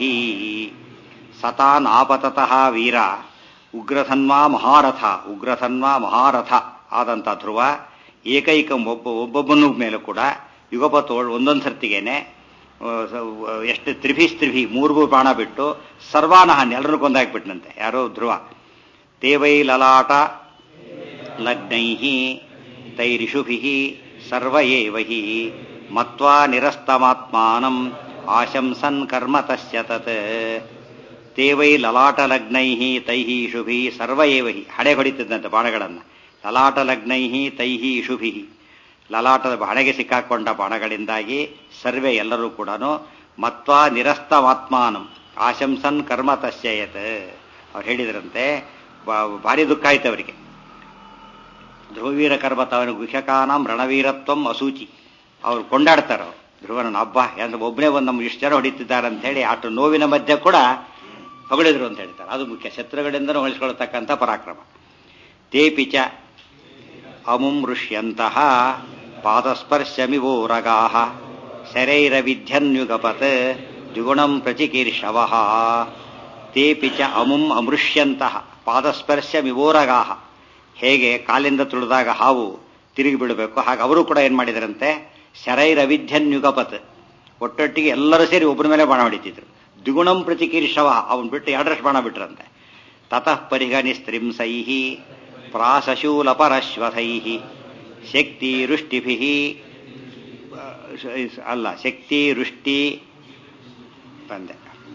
ಸತಾನ್ ಆಪತತಃ ವೀರ ಉಗ್ರಧನ್ವಾ ಮಹಾರಥ ಉಗ್ರಧನ್ವಾ ಮಹಾರಥ ಆದಂಥ ಧ್ರುವ ಏಕೈಕಂ ಒಬ್ಬ ಒಬ್ಬೊಬ್ಬನ ಮೇಲೂ ಕೂಡ ಯುಗಪತ್ ಒಂದೊಂದು ಸರ್ತಿಗೇನೆ ಆ, ಸ- ಎಷ್ಟು ತ್ರಿಭಿ ಸ್ತ್ರಿಭಿ ಮೂರ್ಗೂ ಬಾಣ ಬಿಟ್ಟು ಸರ್ವಾನಹನ್ ಎಲ್ಲರೂ ಕೊಂದಾಕ್ಬಿಟ್ನಂತೆ ಯಾರೋ ಧ್ರುವ ತೇವೈ ಲಲಾಟ ಲಗ್ನೈ ತೈರಿಷುಭಿ ಸರ್ವ ಏವ ಹಿ ಮತ್ವಾ ನಿರಸ್ತಮಾತ್ಮಾನಂ ಆಶಂಸನ್ ಕರ್ಮ ತಸ್ಯ ತತ್ ತೇವೈ ಲಲಾಟಲಗ್ನೈ ತೈ ಇಷುಭಿ ಸರ್ವ ಏವ ಹಿ ಹಣೆ ಹೊಡಿತಿದ್ದಂತೆ ಬಾಣಗಳನ್ನು ಲಲಾಟಲಗ್ನೈ ತೈ ಇಷುಭಿ ಲಲಾಟದ ಹಣೆಗೆ ಸಿಕ್ಕಾಕೊಂಡ ಬಾಣಗಳಿಂದಾಗಿ ಸರ್ವೆ ಎಲ್ಲರೂ ಕೂಡ ಮತ್ವಾ ನಿರಸ್ತಮಾತ್ಮಾನಂ ಆಶಂಸನ್ ಕರ್ಮ ತಸ್ಯಯತ್ ಅವ್ರು ಹೇಳಿದ್ರಂತೆ ಬಾ- ಭಾರಿ ದುಃಖ ಆಯ್ತು ಅವರಿಗೆ ಧ್ರುವವೀರ ಕರ್ಮ ತಾವನು ಗುಹ್ಯಕಾನಾಂ ರಣವೀರತ್ವಂ ಅಸೂಚಿ ಅವ್ರು ಕೊಂಡಾಡ್ತಾರೆ ಅವ್ರು ಧ್ರುವನ ಹಬ್ಬ ಯಾಕಂದ್ರೆ ಒಬ್ಬನೇ ಒಂದು ನಮ್ಮ ಇಷ್ಟು ಜನ ಹೊಡಿತಿದ್ದಾರೆ ಅಂತ ಹೇಳಿ ಅಷ್ಟು ನೋವಿನ ಮಧ್ಯೆ ಕೂಡ ಹೊಗಳಿದ್ರು ಅಂತ ಹೇಳ್ತಾರೆ ಅದು ಮುಖ್ಯ ಶತ್ರುಗಳಿಂದನೂ ಹೊಳಿಸ್ಕೊಳ್ತಕ್ಕಂಥ ಪರಾಕ್ರಮ ತೇಪಿ ಚ ಅಮುಮೃಷ್ಯಂತಹ ಪಾದಸ್ಪರ್ಶಮಿವೋರಗಾ ಶರೈರವಿಧ್ಯನ್ಯುಗಪತ್ ದ್ವಿಗುಣಂ ಪ್ರಚಿಕೀರ್ಷವ ತೇಪಿ ಚ ಅಮುಂ ಅಮೃಷ್ಯಂತಹ ಪಾದಸ್ಪರ್ಶಮಿವೋರಗಾ ಹೇಗೆ ಕಾಲಿಂದ ತುಳಿದಾಗ ಹಾವು ತಿರುಗಿ ಬೀಳಬೇಕು ಹಾಗೆ ಅವರು ಕೂಡ ಏನ್ ಮಾಡಿದರಂತೆ ಶರೈರವಿಧ್ಯನ್ಯುಗಪತ್ ಒಟ್ಟೊಟ್ಟಿಗೆ ಎಲ್ಲರೂ ಸೇರಿ ಒಬ್ಬರ ಮೇಲೆ ಬಾಣ ಹೊಡಿತಿದ್ರು ದ್ವಿಗುಣಂ ಪ್ರತಿಕೀರ್ಷವ ಅವನ್ ಬಿಟ್ಟು ಎರಡರಷ್ಟು ಬಾಣ ಬಿಟ್ರಂತೆ ತತಃ ಪರಿಗಣಿಸ್ತ್ರಿಂಸೈ ಪ್ರಾಸಶೂಲಪರಶ್ವಥೈ ಶಕ್ತಿ ರುಷ್ಟಿಭಿ ಅಲ್ಲ ಶಕ್ತಿ ರುಷ್ಟಿ ಬಂದೆ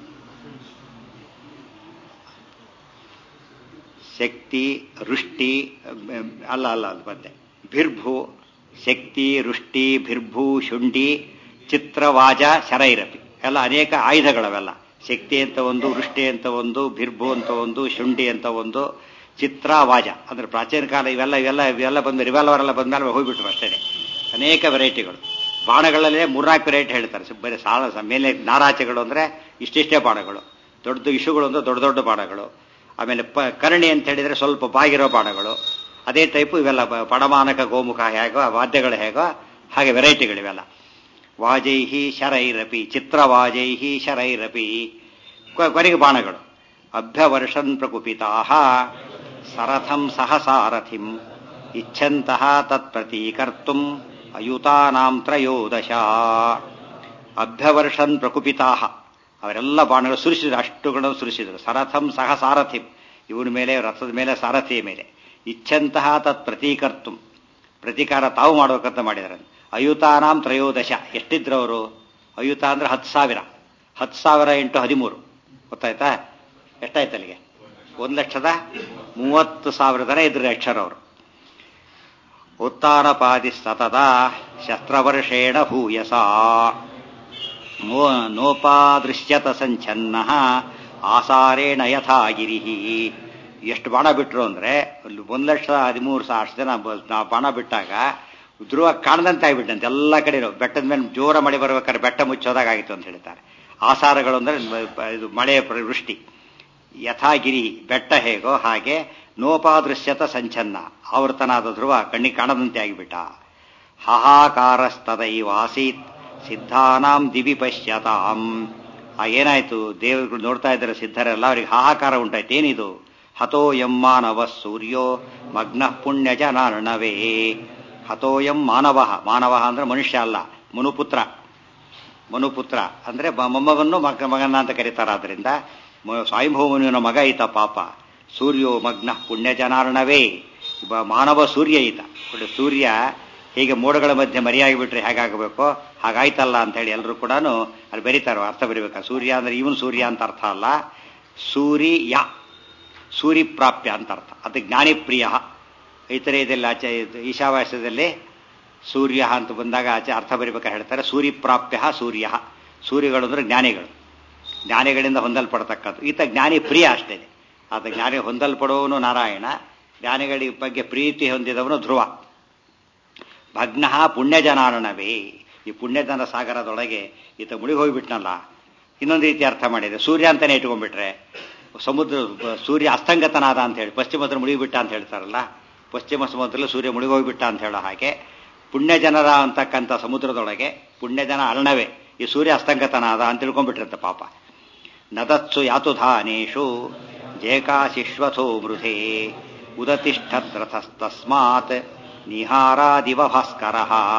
ಶಕ್ತಿ ರುಷ್ಟಿ ಅಲ್ಲ ಅಲ್ಲ ಅದು ಬಂದೆ ಭಿರ್ಭು ಶಕ್ತಿ ರುಷ್ಟಿ ಭಿರ್ಭು ಶುಂಡಿ ಚಿತ್ರವಾಜ ಶರೈರಪಿ ಎಲ್ಲ ಅನೇಕ ಆಯುಧಗಳವೆಲ್ಲ ಶಕ್ತಿ ಅಂತ ಒಂದು ವೃಷ್ಟಿ ಅಂತ ಒಂದು ಭಿರ್ಭು ಅಂತ ಒಂದು ಶುಂಡಿ ಅಂತ ಒಂದು ಚಿತ್ರವಾಜ ಅಂದ್ರೆ ಪ್ರಾಚೀನ ಕಾಲ ಇವೆಲ್ಲ ಇವೆಲ್ಲ ಇವೆಲ್ಲ ಬಂದು ರಿವಾಲ್ವರ್ ಎಲ್ಲ ಬಂದ್ಮೇಲೆ ಹೋಗ್ಬಿಟ್ರು ಅಷ್ಟೇ ಅನೇಕ ವೆರೈಟಿಗಳು ಬಾಣಗಳಲ್ಲೇ ಮೂರ್ನಾಲ್ಕು ವೆರೈಟಿ ಹೇಳ್ತಾರೆ ಸೊ ಬರೀ ಸಾಲ ಸ- ಮೇಲೆ ನಾರಾಚೆಗಳು ಅಂದ್ರೆ ಇಷ್ಟಿಷ್ಟೇ ಬಾಣಗಳು ದೊಡ್ಡ ಇಶುಗಳು ಅಂದ್ರೆ ದೊಡ್ಡ ದೊಡ್ಡ ಬಾಣಗಳು ಆಮೇಲೆ ಪ ಕರ್ಣಿ ಅಂತ ಹೇಳಿದ್ರೆ ಸ್ವಲ್ಪ ಬಾಗಿರೋ ಬಾಣಗಳು ಅದೇ ಟೈಪು ಇವೆಲ್ಲ ಬ- ಪಡಮಾನಕ ಗೋಮುಖ ಹೇಗೋ ವಾದ್ಯಗಳು ಹೇಗೋ ಹಾಗೆ ವೆರೈಟಿಗಳಿವೆಲ್ಲ ವಾಜೈಹಿ ಶರೈರಪಿ ಚಿತ್ರವಾಜೈಹಿ ಶರೈರಪಿ ಕೊ- ಕೊನೆಗೆ ಬಾಣಗಳು ಅಭ್ಯವರ್ಷನ್ ಪ್ರಕುಪಿತಾ ಸರಥಂ ಸಹಸಾರಥಿಂ ಇಚ್ಛಂತಹ ತತ್ಪ್ರತೀಕರ್ತು ಅಯುತಾನಾಂ ತ್ರಯೋದಶ ಅಭ್ಯವರ್ಷನ್ ಪ್ರಕುಪಿತಾ ಅವರೆಲ್ಲ ಬಾಣಗಳು ಸುರಿಸಿದ್ರು ಅಷ್ಟುಗಳನ್ನು ಸುರಿಸಿದ್ರು ಸರಥಂ ಸಹ ಸಾರಥಿ ಇವನ ಮೇಲೆ ರಥದ ಮೇಲೆ ಸಾರಥಿಯ ಮೇಲೆ ಇಚ್ಛಂತಹ ತತ್ ಪ್ರತೀಕರ್ತು ಪ್ರತೀಕಾರ ತಾವು ಮಾಡಬೇಕಂತ ಮಾಡಿದ್ದಾರೆ ಅಯುತಾನಾಂ ತ್ರಯೋದಶ ಎಷ್ಟಿದ್ರು ಅವರು ಅಯುತ ಅಂದ್ರೆ ಹತ್ತು ಸಾವಿರ ಹತ್ತು ಸಾವಿರ ಇಂಟು ಹದಿಮೂರು ಗೊತ್ತಾಯ್ತಾ ಎಷ್ಟಾಯ್ತು ಅಲ್ಲಿಗೆ ಒಂದು ಲಕ್ಷದ ಮೂವತ್ತು ಸಾವಿರ ಜನ ಇದ್ರು ಅಕ್ಷರವರು ಉತ್ತಾನಪಾದಿ ಸತತ ಶಸ್ತ್ರವರ್ಷೇಣ ಭೂಯಸ ನೋ ನೋಪಾದೃಶ್ಯತ ಸಂಚನ್ನ ಆಸಾರೇಣ ಯಥಾ ಗಿರಿ ಎಷ್ಟು ಬಾಣ ಬಿಟ್ರು ಅಂದ್ರೆ ಅಲ್ಲಿ ಒಂದ್ ಲಕ್ಷ ಹದಿಮೂರು ಸಾವಿರ ಅಷ್ಟು ಜನ ಬ- ನಾವು ಬಾಣ ಬಿಟ್ಟಾಗ ಧ್ರುವ ಕಾಣದಂತೆ ಆಗಿಬಿಟ್ಟಂತೆ ಎಲ್ಲ ಕಡೆ ಬೆಟ್ಟದ ಮೇಲೆ ಜೋರ ಮಳೆ ಬರ್ಬೇಕಾದ್ರೆ ಬೆಟ್ಟ ಮುಚ್ಚೋದಾಗ ಆಗಿತ್ತು ಅಂತ ಹೇಳ್ತಾರೆ ಆಸಾರಗಳು ಅಂದ್ರೆ ಮ- ಪ- ಇದು ಮಳೆಯ ಪ್ರ- ವೃಷ್ಟಿ ಯಥಾಗಿರಿ ಬೆಟ್ಟ ಹೇಗೋ ಹಾಗೆ ನೋಪಾದೃಶ್ಯತ ಸಂಚನ್ನ ಆವರ್ತನಾದ ಧ್ರುವ ಕಣ್ಣಿಗೆ ಕಾಣದಂತೆ ಆಗಿಬಿಟ್ಟ ಹಾಹಾಕಾರಸ್ತದೈವ ಆಸೀತ್ ಸಿದ್ಧಾನಾಂ ದಿವಿ ಪಶ್ಯತಾಂ ಆ ಏನಾಯ್ತು ದೇವರುಗಳು ನೋಡ್ತಾ ಇದ್ದಾರೆ ಸಿದ್ಧರೆಲ್ಲ ಅವ್ರಿಗೆ ಹಾಹಾಕಾರ ಉಂಟಾಯ್ತು ಏನಿದು ಹತೋಯಂ ಮಾನವ ಸೂರ್ಯೋ ಮಗ್ನ ಪುಣ್ಯ ಜನಾರ್ಣವೇ ಹತೋಯಂ ಮಾನವ ಮಾನವ ಅಂದ್ರೆ ಮನುಷ್ಯ ಅಲ್ಲ ಮನುಪುತ್ರ ಮನುಪುತ್ರ ಅಂದ್ರೆ ಮ- ಮೊಮ್ಮವನ್ನು ಮಗ ಮಗನ ಅಂತ ಕರೀತಾರೆ ಆದ್ರಿಂದ ಮ- ಸ್ವಯಂಭೂಮನುವಿನ ಮಗ ಈತ ಪಾಪ ಸೂರ್ಯೋ ಮಗ್ನ ಪುಣ್ಯ ಜನಾರ್ಣವೇ ಒಬ್ಬ ಮಾನವ ಸೂರ್ಯ ಈತ ನೋಡಿ, ಸೂರ್ಯ ಹೀಗೆ ಮೋಡಗಳ ಮಧ್ಯೆ ಮರಿಯಾಗಿ ಬಿಟ್ರೆ ಹೇಗಾಗಬೇಕೋ ಹಾಗಾಯ್ತಲ್ಲ ಅಂತ ಹೇಳಿ ಎಲ್ಲರೂ ಕೂಡ ಅಲ್ಲಿ ಬರೀತಾರೋ ಅರ್ಥ ಬರೀಬೇಕು ಸೂರ್ಯ ಅಂದ್ರೆ ಇವನು ಸೂರ್ಯ ಅಂತ ಅರ್ಥ ಅಲ್ಲ ಸೂರ್ಯ ಸೂರ್ಯ ಪ್ರಾಪ್ಯ ಅಂತ ಅರ್ಥ ಅದು ಜ್ಞಾನಿಪ್ರಿಯ ಇತರೆಯದಲ್ಲಿ ಆಚೆ ಇದು ಈಶಾವಾಸ್ಯದಲ್ಲಿ ಸೂರ್ಯ ಅಂತ ಬಂದಾಗ ಆಚೆ ಅರ್ಥ ಬರಿಬೇಕಾದ್ರೆ ಹೇಳ್ತಾರೆ ಸೂರ್ಯಪ್ರಾಪ್ಯ ಸೂರ್ಯ ಸೂರ್ಯಗಳು ಅಂದ್ರೆ ಜ್ಞಾನಿಗಳು ಜ್ಞಾನಿಗಳಿಂದ ಹೊಂದಲ್ಪಡತಕ್ಕದ್ದು ಈತ ಜ್ಞಾನಿ ಪ್ರಿಯ ಅಷ್ಟೇ ಆತ ಜ್ಞಾನಿ ಹೊಂದಲ್ಪಡುವವನು ನಾರಾಯಣ ಜ್ಞಾನಿಗಳ ಬಗ್ಗೆ ಪ್ರೀತಿ ಹೊಂದಿದವನು ಧ್ರುವ ಭಗ್ನ ಪುಣ್ಯಜನಾರಣವೇ ಈ ಪುಣ್ಯಜನ ಸಾಗರದೊಳಗೆ ಈತ ಮುಳುಗಿ ಹೋಗ್ಬಿಟ್ನಲ್ಲ ಇನ್ನೊಂದು ರೀತಿ ಅರ್ಥ ಮಾಡಿದೆ ಸೂರ್ಯ ಅಂತಾನೆ ಇಟ್ಕೊಂಡ್ಬಿಟ್ರೆ ಸಮುದ್ರ ಸೂರ್ಯ ಅಸ್ತಂಗತನಾದ ಅಂತ ಹೇಳಿ ಪಶ್ಚಿಮ ಸಮುದ್ರ ಮುಳುಗಿಬಿಟ್ಟ ಅಂತ ಹೇಳ್ತಾರಲ್ಲ ಪಶ್ಚಿಮ ಸಮುದ್ರದಲ್ಲಿ ಸೂರ್ಯ ಮುಳುಗೋಗ್ಬಿಟ್ಟ ಅಂತ ಹೇಳೋ ಹಾಗೆ ಪುಣ್ಯಜನರ ಅಂತಕ್ಕಂಥ ಸಮುದ್ರದೊಳಗೆ ಪುಣ್ಯಜನ ಅರ್ಣವೇ ಈ ಸೂರ್ಯ ಅಸ್ತಂಗತನಾದ ಅಂತ ತಿಳ್ಕೊಂಡ್ಬಿಟ್ರಂತ ಪಾಪ ನದತ್ಸು ಯಾತುಧಾನೇಶು ಜೇಕಾಶಿಶ್ವಥೋ ಮೃಧೇ ಉದತಿಷ್ಠದ್ರಥಸ್ತಸ್ಮಾತ್ ನಿಹಾರಾದಿವ ಭಾಸ್ಕರ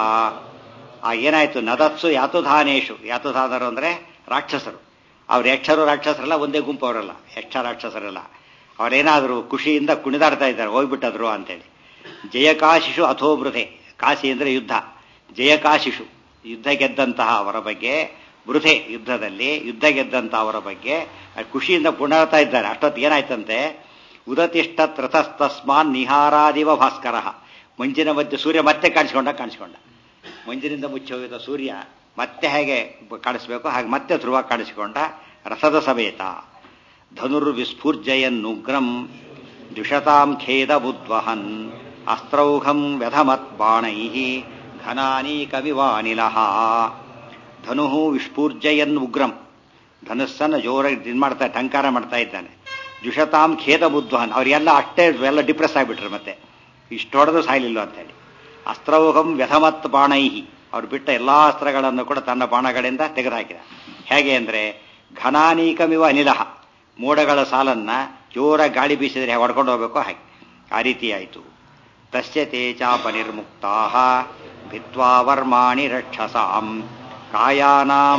ಆ ಏನಾಯ್ತು ನದತ್ಸು ಯಾತುಧಾನೇಶು ಯಾತುಧಾನರು ಅಂದ್ರೆ ರಾಕ್ಷಸರು ಅವ್ರು ಯಕ್ಷರು ರಾಕ್ಷಸರಲ್ಲ ಒಂದೇ ಗುಂಪು ಅವರಲ್ಲ ಯಕ್ಷ ರಾಕ್ಷಸರಲ್ಲ ಅವರೇನಾದ್ರು ಖುಷಿಯಿಂದ ಕುಣಿದಾಡ್ತಾ ಇದ್ದಾರೆ ಹೋಗ್ಬಿಟ್ಟದ್ರು ಅಂತೇಳಿ ಜಯಕಾಶಿಷು ಅಥೋಬೃಧೆ ಕಾಶಿ ಅಂದ್ರೆ ಯುದ್ಧ ಜಯಕಾಶಿಷು ಯುದ್ಧ ಗೆದ್ದಂತಹ ಅವರ ಬಗ್ಗೆ ಬೃಧೆ ಯುದ್ಧದಲ್ಲಿ ಯುದ್ಧ ಗೆದ್ದಂತಹ ಅವರ ಬಗ್ಗೆ ಖುಷಿಯಿಂದ ಕುಣಿದಾಡ್ತಾ ಇದ್ದಾರೆ ಅಷ್ಟೊತ್ತಿಗೆ ಏನಾಯ್ತಂತೆ ಉದತಿಷ್ಠ ರಥಸ್ತಸ್ಮಾನ್ ನಿಹಾರಾದಿವ ಭಾಸ್ಕರ ಮಂಜಿನ ಮಧ್ಯೆ ಸೂರ್ಯ ಮತ್ತೆ ಕಾಣಿಸ್ಕೊಂಡ ಕಾಣಿಸ್ಕೊಂಡ ಮಂಜಿನಿಂದ ಮುಚ್ಚಿ ಹೋಗಿದ್ದ ಸೂರ್ಯ ಮತ್ತೆ ಹೇಗೆ ಕಾಣಿಸ್ಬೇಕು ಹಾಗೆ ಮತ್ತೆ ಧ್ರುವ ಕಾಣಿಸಿಕೊಂಡ ರಥದ ಸಮೇತ ಧನುರ್ ವಿಸ್ಫೂರ್ಜಯನ್ನುಗ್ರಂ ದ್ವಿಷತಾಂ ಖೇದ ಬುದ್ವಹನ್ ಅಸ್ತ್ರೌಘಂ ವ್ಯಧಮತ್ ಬಾಣೈ ಘನಾನೀಕವಿವಾನಿಲಃ ಧನು ವಿಸ್ಫೂರ್ಜಯನ್ ಉಗ್ರಂ ಧನುಸ್ಸನ್ನು ಜೋರಾಗಿ ಇದು ಮಾಡ್ತಾ ಟಂಕಾರ ಮಾಡ್ತಾ ಇದ್ದಾನೆ ದ್ವಿಷತಾಂ ಖೇದ ಬುದ್ವಹನ್ ಅವರಿಗೆಲ್ಲ ಅಷ್ಟೇ ಎಲ್ಲ ಡಿಪ್ರೆಸ್ ಆಗಿಬಿಟ್ರು ಮತ್ತೆ ಇಷ್ಟೊಡೆದು ಸಾಯಲಿಲ್ಲ ಅಂತೇಳಿ ಅಸ್ತ್ರೌಹಂ ವ್ಯಥಮತ್ ಬಾಣೈಹಿ ಅವ್ರು ಬಿಟ್ಟ ಎಲ್ಲಾ ಅಸ್ತ್ರಗಳನ್ನು ಕೂಡ ತನ್ನ ಬಾಣಗಳಿಂದ ತೆಗೆದುಹಾಕಿದ ಹೇಗೆ ಅಂದ್ರೆ ಘನಾನೀಕಮಿವ ಅನಿಲಹ ಮೋಡಗಳ ಸಾಲನ್ನ ಜೋರ ಗಾಳಿ ಬೀಸಿದ್ರೆ ಹೇಗೆ ಹೊಡ್ಕೊಂಡು ಹೋಗ್ಬೇಕೋ ಹಾಗೆ ಆ ರೀತಿ ಆಯಿತು ತಸ್ಯ ತೇ ಚಾಪ ನಿರ್ಮುಕ್ತಾ ಭಿತ್ವಾ ವರ್ಮಾಣಿ ರಕ್ಷಸಾಂ ಕಾಯಾನಾಂ